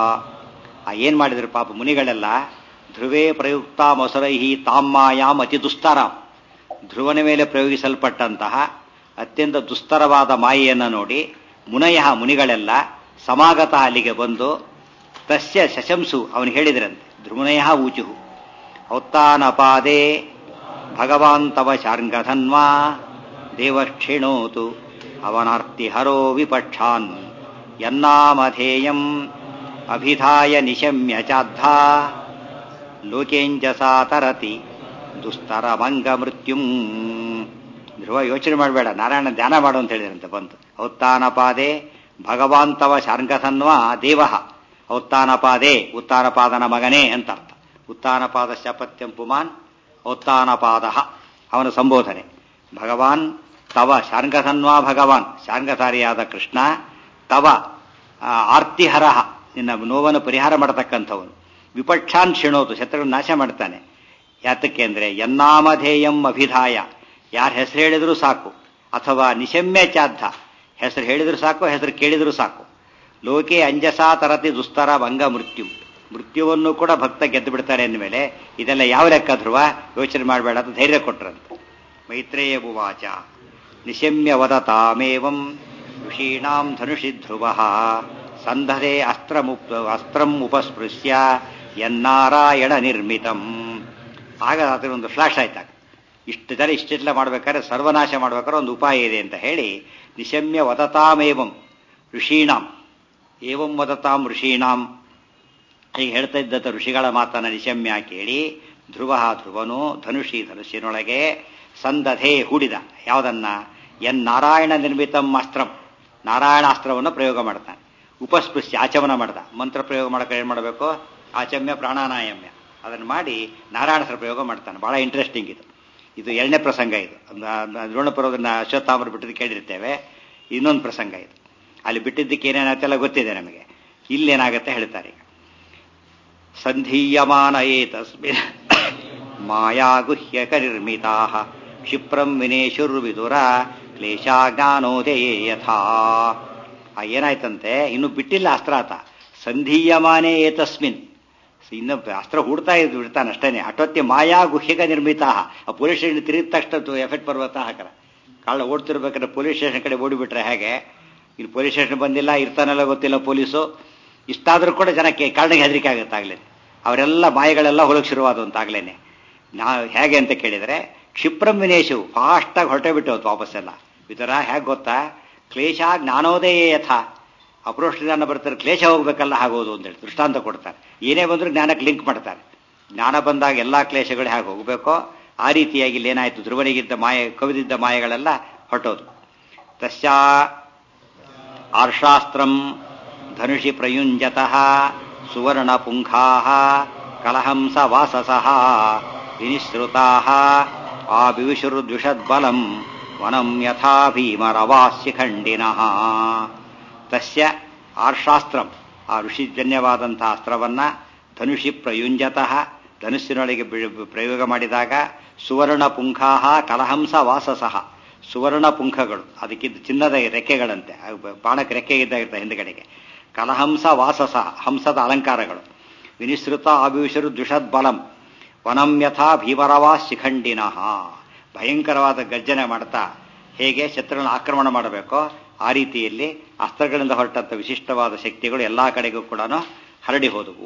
ಆ ಏನ್ ಮಾಡಿದ್ರು ಪಾಪ ಮುನಿಗಳೆಲ್ಲ ಧ್ರುವೇ ಪ್ರಯುಕ್ತ ಮಸುರೈಹಿ ತಾಂ ಮಾಯಾಂ ಅತಿ ದುಸ್ತರಾಂ ಧ್ರುವನ ಮೇಲೆ ಪ್ರಯೋಗಿಸಲ್ಪಟ್ಟಂತಹ ಅತ್ಯಂತ ದುಸ್ತರವಾದ ಮಾಯೆಯನ್ನು ನೋಡಿ ಮುನಯ ಮುನಿಗಳೆಲ್ಲ ಸಮಾಗತ ಅಲ್ಲಿಗೆ ಬಂದು ತಸ್ಯ ಶಶಂಸು ಅವನು ಹೇಳಿದ್ರಂತೆ ಧ್ರುವನಯ ಊಚುಹು ಔತ್ತಾನಪಾದೇ ಭಗವಾನ್ ತವ ಶಾರ್ಂಗಧನ್ವಾ ದೇವಕ್ಷಿಣೋತು ಅವನಾರ್ತಿ ಹರೋ ವಿಪಕ್ಷಾನ್ ಯನ್ನಾಮಧೇಯಂ ಅಭಿಧಾಯ ನಿಶಮ್ಯ ಚಾದ್ಧಾ ಲೋಕೇಂಜಸಾ ತರತಿ ದುಸ್ತರಮಂಗ ಮೃತ್ಯುಂ ಧ್ರುವ ಯೋಚನೆ ಮಾಡಬೇಡ ನಾರಾಯಣ ಧ್ಯಾನ ಮಾಡು ಅಂತ ಹೇಳಿದ್ರಂತೆ ಬಂತು ಔತ್ತಾನಪಾದೆ ಭಗವಾನ್ ತವ ಶಾರ್ಂಗಧನ್ವ ದೇವ ಔತ್ತಾನಪಾದೆ ಉತ್ತಾನಪಾದನ ಮಗನೇ ಅಂತ ಅರ್ಥ ಉತ್ತಾನಪಾದ ಶಪತ್ಯಂ ಪುಮಾನ್ ಔತ್ತಾನಪಾದ ಅವನ ಸಂಬೋಧನೆ ಭಗವಾನ್ ತವ ಶಾರ್ಂಗಧನ್ವಾ ಭಗವಾನ್ ಶಾರ್ಂಗಧಾರಿಯಾದ ಕೃಷ್ಣ ತವ ಆ, ಆರ್ತಿಹರಹ ನಿನ್ನ ನೋವನ್ನು ಪರಿಹಾರ ಮಾಡತಕ್ಕಂಥವನು ವಿಪಕ್ಷಾನ್ ಶಿಣೋತು ಶತ್ರುಗಳನ್ನು ನಾಶ ಮಾಡ್ತಾನೆ ಯಾತಕ್ಕೆ ಅಂದ್ರೆ ಯನ್ನಾಮಧೇಯಂ ಅಭಿಧಾಯ ಯಾರ ಹೆಸರು ಹೇಳಿದ್ರು ಸಾಕು ಅಥವಾ ನಿಶಮ್ಯ ಚಾದ್ಧ ಹೆಸರು ಹೇಳಿದ್ರು ಸಾಕು ಹೆಸರು ಕೇಳಿದ್ರು ಸಾಕು ಲೋಕೆ ಅಂಜಸಾ ತರತಿ ದುಸ್ತರ ಭಂಗ ಮೃತ್ಯು ಮೃತ್ಯುವನ್ನು ಕೂಡ ಭಕ್ತ ಗೆದ್ದು ಬಿಡ್ತಾರೆ ಅಂದಮೇಲೆ ಇದೆಲ್ಲ ಯಾವ ಲೆಕ್ಕ ಧ್ರುವ ಯೋಚನೆ ಮಾಡಬೇಡ ಅಂತ ಧೈರ್ಯ ಕೊಟ್ರಂತೆ ಮೈತ್ರೇಯ ಉವಾಚ ನಿಶಮ್ಯ ವದತಾಮೇವಂ ಋಷೀಣಾಂ ಧನುಷಿ ಧ್ರುವ ಸಂಧರೆ ಅಸ್ತ್ರಮುಪ್ ಅಸ್ತ್ರಂ ಉಪಸ್ಪೃಶ್ಯ ಯನ್ನಾರಾಯಣ ನಿರ್ಮಿತಂ ಆಗ ಅದರೊಂದು ಫ್ಲಾಶ್ ಆಯ್ತಾಗ ಇಷ್ಟು ಜನ ಇಷ್ಟೆಲ್ಲ ಮಾಡ್ಬೇಕಾದ್ರೆ ಸರ್ವನಾಶ ಮಾಡ್ಬೇಕಾದ್ರೆ ಒಂದು ಉಪಾಯ ಇದೆ ಅಂತ ಹೇಳಿ ನಿಶಮ್ಯ ವದತಾಮೇವಂ ಋಷೀಣಾಂ ಏವಂ ವದತಾಂ ಋಷೀಣಾಂ ಹೀಗೆ ಹೇಳ್ತಾ ಇದ್ದಂಥ ಋಷಿಗಳ ಮಾತನ್ನ ನಿಶಮ್ಯ ಕೇಳಿ ಧ್ರುವ ಧ್ರುವನು ಧನುಷಿ ಧನುಷಿನೊಳಗೆ ಸಂದಧೆ ಹೂಡಿದ ಯಾವುದನ್ನ ಎನ್ ನಾರಾಯಣ ನಿರ್ಮಿತಂ ಅಸ್ತ್ರಂ ನಾರಾಯಣಾಸ್ತ್ರವನ್ನು ಪ್ರಯೋಗ ಮಾಡ್ತಾನೆ ಉಪಸ್ಪೃಶ್ಯ ಆಚಮನ ಮಾಡ್ದ ಮಂತ್ರ ಪ್ರಯೋಗ ಮಾಡಕ್ಕೆ ಏನು ಮಾಡಬೇಕು ಆಚಮ್ಯ ಪ್ರಾಣಾನಾಯಮ್ಯ ಅದನ್ನು ಮಾಡಿ ನಾರಾಯಣಾಸ್ತ್ರ ಪ್ರಯೋಗ ಮಾಡ್ತಾನೆ ಬಹಳ ಇಂಟ್ರೆಸ್ಟಿಂಗ್ ಇದು ಇದು ಎರಡನೇ ಪ್ರಸಂಗ ಇದು ದ್ರೋಣಪುರದನ್ನ ಅಶ್ವತ್ಥಾಮರು ಬಿಟ್ಟದ್ದು ಕೇಳಿರ್ತೇವೆ ಇನ್ನೊಂದು ಪ್ರಸಂಗ ಇದು ಅಲ್ಲಿ ಬಿಟ್ಟಿದ್ದಕ್ಕೆ ಏನೇನಾಗ್ತೆಲ್ಲ ಗೊತ್ತಿದೆ ನಮಗೆ ಇಲ್ಲೇನಾಗತ್ತೆ ಹೇಳ್ತಾರೆ ಈಗ ಸಂಧೀಯಮಾನ ಏತಸ್ಮಿನ್ ಮಾಯಾಗುಹ್ಯಕ ನಿರ್ಮಿತಾ ಕ್ಷಿಪ್ರಂ ವಿನೇಶುರ್ವಿದುರ ಕ್ಲೇಶಾಜ್ಞಾನೋದಯೇ ಯಥಾ ಆ ಏನಾಯ್ತಂತೆ ಇನ್ನು ಬಿಟ್ಟಿಲ್ಲ ಅಸ್ತ್ರ ಆತ ಸಂಧೀಯಮಾನೇ ಏತಸ್ಮಿನ್ ಇನ್ನು ಅಸ್ತ್ರ ಹೂಡ್ತಾ ಇದ್ದು ಬಿಡ್ತಾನೆ ಅಷ್ಟೇನೆ ಅಟೋತ್ಯ ಮಾಯಾ ಗುಹ್ಯಕ ನಿರ್ಮಿತ ಆ ಪೊಲೀಸ್ ಸ್ಟೇಷನ್ ತಿರುಗಿದ ತಕ್ಷಣ ಎಫೆಕ್ಟ್ ಪರ್ವತ ಹಾಕರ ಕಾಳ ಓಡ್ತಿರ್ಬೇಕಾದ್ರೆ ಪೊಲೀಸ್ ಸ್ಟೇಷನ್ ಕಡೆ ಓಡಿಬಿಟ್ರೆ ಹೇಗೆ ಇನ್ನು ಪೊಲೀಸ್ ಸ್ಟೇಷನ್ ಬಂದಿಲ್ಲ ಇರ್ತಾನೆಲ್ಲ ಗೊತ್ತಿಲ್ಲ ಪೊಲೀಸು ಇಷ್ಟಾದ್ರೂ ಕೂಡ ಜನಕ್ಕೆ ಕಾರಣಕ್ಕೆ ಹೆದರಿಕೆ ಆಗುತ್ತೆ ಆಗ್ಲೇ ಅವರೆಲ್ಲ ಮಾಯಗಳೆಲ್ಲ ಹೊಲಕ್ಕೆ ಶುರುವಾದಂತಾಗ್ಲೇನೆ ನಾ ಹೇಗೆ ಅಂತ ಕೇಳಿದ್ರೆ ಕ್ಷಿಪ್ರಂ ವಿನೇಶು ಫಾಸ್ಟಾಗಿ ಹೊರಟೆ ಬಿಟ್ಟು ವಾಪಸ್ಸೆಲ್ಲ ವಿತರ ಹೇಗೆ ಗೊತ್ತಾ ಕ್ಲೇಶ ಜ್ಞಾನೋದಯ ಯಥ ಅಪ್ರೋಷ್ಟ ಜ್ಞಾನ ಬರ್ತಾರೆ ಕ್ಲೇಶ ಹೋಗ್ಬೇಕಲ್ಲ ಆಗೋದು ಅಂತ ಹೇಳಿ ದೃಷ್ಟಾಂತ ಕೊಡ್ತಾರೆ ಏನೇ ಬಂದರೂ ಜ್ಞಾನಕ್ಕೆ ಲಿಂಕ್ ಮಾಡ್ತಾರೆ ಜ್ಞಾನ ಬಂದಾಗ ಎಲ್ಲಾ ಕ್ಲೇಶಗಳು ಹೇಗೆ ಹೋಗಬೇಕೋ ಆ ರೀತಿಯಾಗಿ ಇಲ್ಲೇನಾಯ್ತು ಧ್ರುವನಿಗಿದ್ದ ಮಾಯ ಕವಿದಿದ್ದ ಮಾಯಗಳೆಲ್ಲ ಹೊರಟೋದು ತಸ್ಯಾ ಆರ್ಷಾಸ್ತ್ರಂ ಧನುಷಿ ಪ್ರಯುಂಜತಃ ಸುವರ್ಣ ಪುಂಖಾ ಕಲಹಂಸ ವಾಸಸಃ ವಿನಿಸೃತಾ ಆವಿವಿಶುರ್ದ್ವಿಷದ್ಬಲಂ ವನಂ ಯಥಾ ಭೀಮರವಾಸ್ಯಖಂಡಿನಃ ತಸ್ಯ ಆರ್ಷಾಸ್ತ್ರಂ ಆ ಋಷಿಜನ್ಯವಾದಂತಹ ಅಸ್ತ್ರವನ್ನ ಧನುಷಿ ಪ್ರಯುಂಜತಃ ಧನುಸ್ಸಿನೊಳಗೆ ಬಿ- ಪ್ರಯೋಗ ಮಾಡಿದಾಗ ಸುವರ್ಣ ಪುಂಖಾ ಕಲಹಂಸ ವಾಸಸಃ ಸುವರ್ಣ ಪುಂಖಗಳು ಅದಕ್ಕಿದ್ದ ಚಿನ್ನದ ರೆಕ್ಕೆಗಳಂತೆ ಅವು ಬಾಣಕ್ಕೆ ರೆಕ್ಕೆ ಇದ್ದಾಗಿರ್ತ ಹಿಂದ್ಗಡೆಗೆ ಕಲಹಂಸ ವಾಸಸ ಹಂಸದ ಅಲಂಕಾರಗಳು ವಿನಿಸೃತ ಆಭಿಷರು ದ್ವಿಷದ್ ಬಲಂ ವನಂ ಯಥಾ ಭೀಮರವಾ ಶಿಖಂಡಿನಃ ಭಯಂಕರವಾದ ಗರ್ಜನೆ ಮಾಡ್ತಾ ಹೇಗೆ ಶತ್ರುಗಳನ್ನ ಆಕ್ರಮಣ ಮಾಡಬೇಕೋ ಆ ರೀತಿಯಲ್ಲಿ ಅಸ್ತ್ರಗಳಿಂದ ಹೊರಟಂತ ವಿಶಿಷ್ಟವಾದ ಶಕ್ತಿಗಳು ಎಲ್ಲಾ ಕಡೆಗೂ ಕೂಡ ಹರಡಿ ಹೋದವು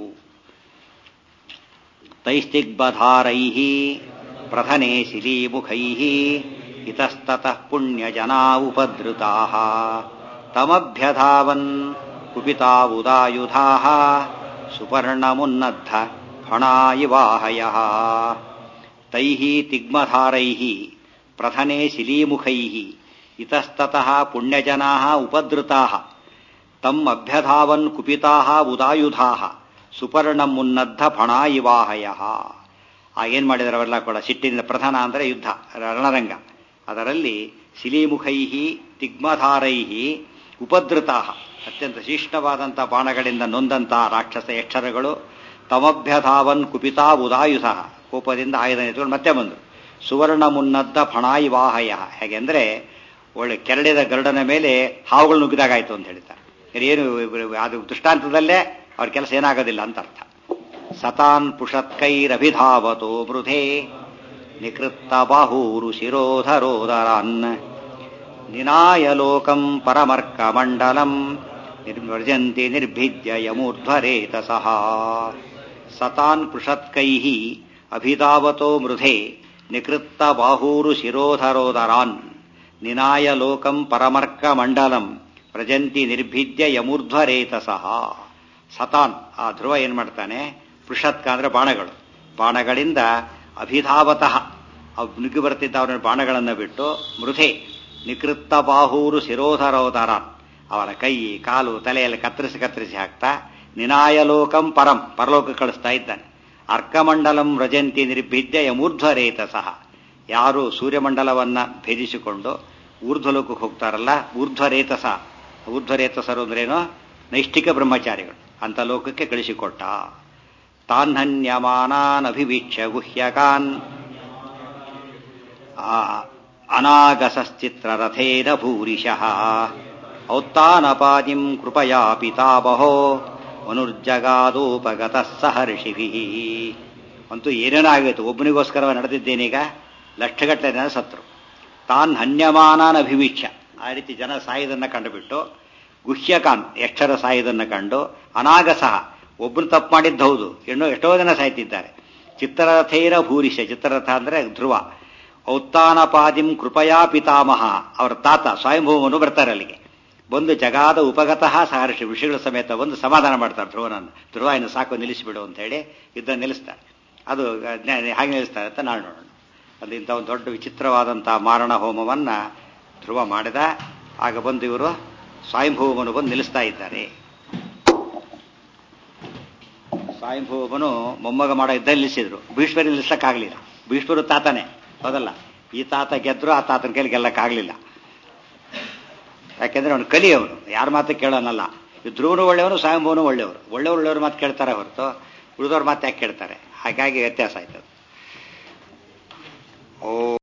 ತೈಸ್ತಿಗ್ಬಧಾರೈ ಪ್ರಧನೆ ಶಿಲೀಮುಖೈ ಇತಸ್ತತಃ ಪುಣ್ಯಜನಾ ಉಪದ್ರುತಾ ತಮಭ್ಯಧಾವನ್ ಕುಪಿತಾ ಉದಾಯುಧಾ ಸುಪರ್ಣಮುನ್ನದ್ಧ ಫಣಾಯಿವಾಹಯ ತೈ ತಿಗ್ಮಧಾರೈ ಪ್ರಧನೆ ಶಿಲೀಮುಖೈ ಇತಸ್ತತಃ ಪುಣ್ಯಜನಾ ಉಪದ್ರುತಾ ತಮ್ ಅಭ್ಯಧಾವನ್ ಕುಪಿತಾ ಉದಾಯುಧಾ ಸುಪರ್ಣಂ ಮುನ್ನದ್ಧ ಫಣಾಯಿವಾಹಯ ಆ ಏನ್ ಮಾಡಿದಾರೆ ಅವೆಲ್ಲ ಕೂಡ ಸಿಟ್ಟಿನಿಂದ ಪ್ರಧಾನ ಅಂದರೆ ಯುದ್ಧ ರಣರಂಗ ಅದರಲ್ಲಿ ಶಿಲೀಮುಖೈ ತಿಗ್ಮಧಾರೈ ಉಪದ್ರುತಾ ಅತ್ಯಂತ ಶಿಷ್ಟವಾದಂಥ ಬಾಣಗಳಿಂದ ನೊಂದಂತಹ ರಾಕ್ಷಸ ಯಕ್ಷರಗಳು ತಮಭ್ಯಧಾವನ್ ಕುಪಿತಾ ಉದಾಯುಧ ಕೋಪದಿಂದ ಆಯುಧ ಎತ್ಕೊಂಡು ಮತ್ತೆ ಬಂದರು ಸುವರ್ಣ ಮುನ್ನದ್ದ ಫಣಾಯಿ ವಾಹಯ ಹೇಗೆಂದ್ರೆ ಒಳ್ಳೆ ಕೆರಳಿದ ಗರುಡನ ಮೇಲೆ ಹಾವುಗಳು ನುಗ್ಗಿದಾಗಾಯ್ತು ಅಂತ ಹೇಳ್ತಾರೆ ಏನು ಅದು ದೃಷ್ಟಾಂತದಲ್ಲೇ ಅವ್ರ ಕೆಲಸ ಏನಾಗೋದಿಲ್ಲ ಅಂತ ಅರ್ಥ ಸತಾನ್ ಪುಷತ್ಕೈರಭಿಧಾವತೋ ಮೃಧೆ ನಿಕೃತ್ತ ಬಾಹೂರು ಶಿರೋಧರೋದರಾನ್ ನಿನಾಯ ಲೋಕಂ ಪರಮರ್ಕ ಮಂಡಲಂ ನಿರ್ವರ್ಜಂತಿ ನಿರ್ಭಿದ್ಯ ಯಮೂರ್ಧ್ವರೇತಸಃ ಸತಾನ್ ಪೃಷತ್ಕೈ ಅಭಿಧಾವತೋ ಮೃಧೆ ನಿಕೃತ್ತ ಬಾಹೂರು ಶಿರೋಧರೋದರಾನ್ ನಿನಾಯ ಲೋಕಂ ಪರಮರ್ಕ ಮಂಡಲಂ ಪ್ರಜಂತಿ ನಿರ್ಭಿದ್ಯ ಯಮೂರ್ಧ್ವರೇತಸಃ ಸತಾನ್ ಆ ಧ್ರುವ ಏನ್ ಮಾಡ್ತಾನೆ ಪೃಷತ್ಕ ಅಂದ್ರೆ ಬಾಣಗಳು ಬಾಣಗಳಿಂದ ಅಭಿಧಾವತಃ ಅವು ನುಗ್ಗಿ ಬರ್ತಿದ್ದ ಅವನ ಬಾಣಗಳನ್ನು ಬಿಟ್ಟು ಮೃಧೆ ನಿಕೃತ್ತ ಬಾಹೂರು ಶಿರೋಧರೋದರ ಅವನ ಕೈ ಕಾಲು ತಲೆಯಲ್ಲಿ ಕತ್ತರಿಸಿ ಕತ್ತರಿಸಿ ಹಾಕ್ತಾ ನಿನಾಯ ಲೋಕಂ ಪರಂ ಪರಲೋಕ ಕಳಿಸ್ತಾ ಇದ್ದಾನೆ ಅರ್ಕಮಂಡಲಂ ವ್ರಜಂತಿ ನಿರ್ಭಿದ್ಯ ಯಮೂರ್ಧ್ವರೇತ ಸಹ ಯಾರು ಸೂರ್ಯಮಂಡಲವನ್ನ ಭೇದಿಸಿಕೊಂಡು ಊರ್ಧ್ವಲೋಕಕ್ಕೆ ಹೋಗ್ತಾರಲ್ಲ ಊರ್ಧ್ವರೇತಸ ಊರ್ಧ್ವರೇತಸರು ಅಂದ್ರೇನು ನೈಷ್ಠಿಕ ಬ್ರಹ್ಮಚಾರಿಗಳು ಅಂತ ಲೋಕಕ್ಕೆ ಕಳಿಸಿಕೊಟ್ಟ ತಾನ್ಹನ್ಯಮಾನಾನಭಿವೀಕ್ಷ್ಯ ಗುಹ್ಯಕಾನ್ ಅನಾಗಸಶ್ಚಿತ್ರರಥೇನ ಭೂರಿಶಃ ಔತ್ತಾನಪಾದಿಂ ಕೃಪಯಾ ಪಿತಾಮಹೋ ಮನುರ್ಜಗಾದೋಪಗತಃ ಸಹರ್ಷಿಭಿ ಅಂತೂ ಏನೇನೋ ಆಗೋಯ್ತು ಒಬ್ಬನಿಗೋಸ್ಕರ ನಡೆದಿದ್ದೇನೀಗ ಲಕ್ಷಗಟ್ಟಲೆ ಜನ ಸತ್ರು ತಾನ್ ಹನ್ಯಮಾನಾನ್ ಅಭಿವೀಕ್ಷ ಆ ರೀತಿ ಜನ ಸಾಯುವುದನ್ನ ಕಂಡುಬಿಟ್ಟು ಗುಹ್ಯಕಾನ್ ಯಕ್ಷರ ಸಾಯುವುದನ್ನ ಕಂಡು ಅನಾಗಸಹ ಒಬ್ಬರು ತಪ್ಪು ಮಾಡಿದ್ದು ಹೌದು ಇನ್ನೂ ಎಷ್ಟೋ ಜನ ಸಾಯ್ತಿದ್ದಾರೆ ಚಿತ್ರರಥೇರ ಭೂರಿಶ ಚಿತ್ರರಥ ಅಂದ್ರೆ ಧ್ರುವ ಔತ್ತಾನಪಾದಿಂ ಕೃಪಯಾ ಪಿತಾಮಹ ಅವರ ತಾತ ಸ್ವಯಂಭೂಮನು ಬರ್ತಾರೆ ಅಲ್ಲಿಗೆ ಬಂದು ಜಗಾದ ಉಪಗತಃ ಸಹರ್ಷಿ ಋಷಿಗಳ ಸಮೇತ ಒಂದು ಸಮಾಧಾನ ಮಾಡ್ತಾರೆ ಧ್ರುವನನ್ನು ಧ್ರುವ ಇನ್ನು ಸಾಕು ನಿಲ್ಲಿಸಿಬಿಡು ಅಂತ ಹೇಳಿ ಇದನ್ನು ನಿಲ್ಲಿಸ್ತಾರೆ ಅದು ಹಾಗೆ ನಿಲ್ಲಿಸ್ತಾರೆ ಅಂತ ನಾಳೆ ನೋಡೋಣ ಅದು ಇಂಥ ಒಂದು ದೊಡ್ಡ ವಿಚಿತ್ರವಾದಂತಹ ಮಾರಣ ಹೋಮವನ್ನ ಧ್ರುವ ಮಾಡಿದ ಆಗ ಬಂದು ಇವರು ಸ್ವಯಂಭೂಮನು ಬಂದು ನಿಲ್ಲಿಸ್ತಾ ಇದ್ದಾರೆ ಸ್ವಯಂಭೂಮನು ಮೊಮ್ಮಗ ಮಾಡೋ ಇದ್ದ ನಿಲ್ಲಿಸಿದ್ರು ಭೀಷ್ಮರಿ ನಿಲ್ಲಿಸಕ್ಕಾಗಲಿಲ್ಲ ಭೀಷ್ಮರು ತಾತನೇ ಹೌದಲ್ಲ ಈ ತಾತ ಗೆದ್ರು ಆ ತಾತನ ಕೈಲಿ ಗೆಲ್ಲಕ್ಕಾಗಲಿಲ್ಲ ಯಾಕೆಂದ್ರೆ ಅವನು ಕಲಿಯವನು ಯಾರ ಮಾತು ಕೇಳೋನಲ್ಲ ಈ ಧ್ರುವನು ಒಳ್ಳೆಯವನು ಸ್ವಯಂಭೂನು ಒಳ್ಳೆಯವರು ಒಳ್ಳೆಯವರು ಒಳ್ಳೆಯವ್ರ ಮಾತು ಕೇಳ್ತಾರೆ ಹೊರತು ಉಳಿದವ್ರ ಮಾತು ಯಾಕೆ ಕೇಳ್ತಾರೆ ಹಾಗಾಗಿ ವ್ಯತ್ಯಾಸ ಆಯ್ತದೆ ಓ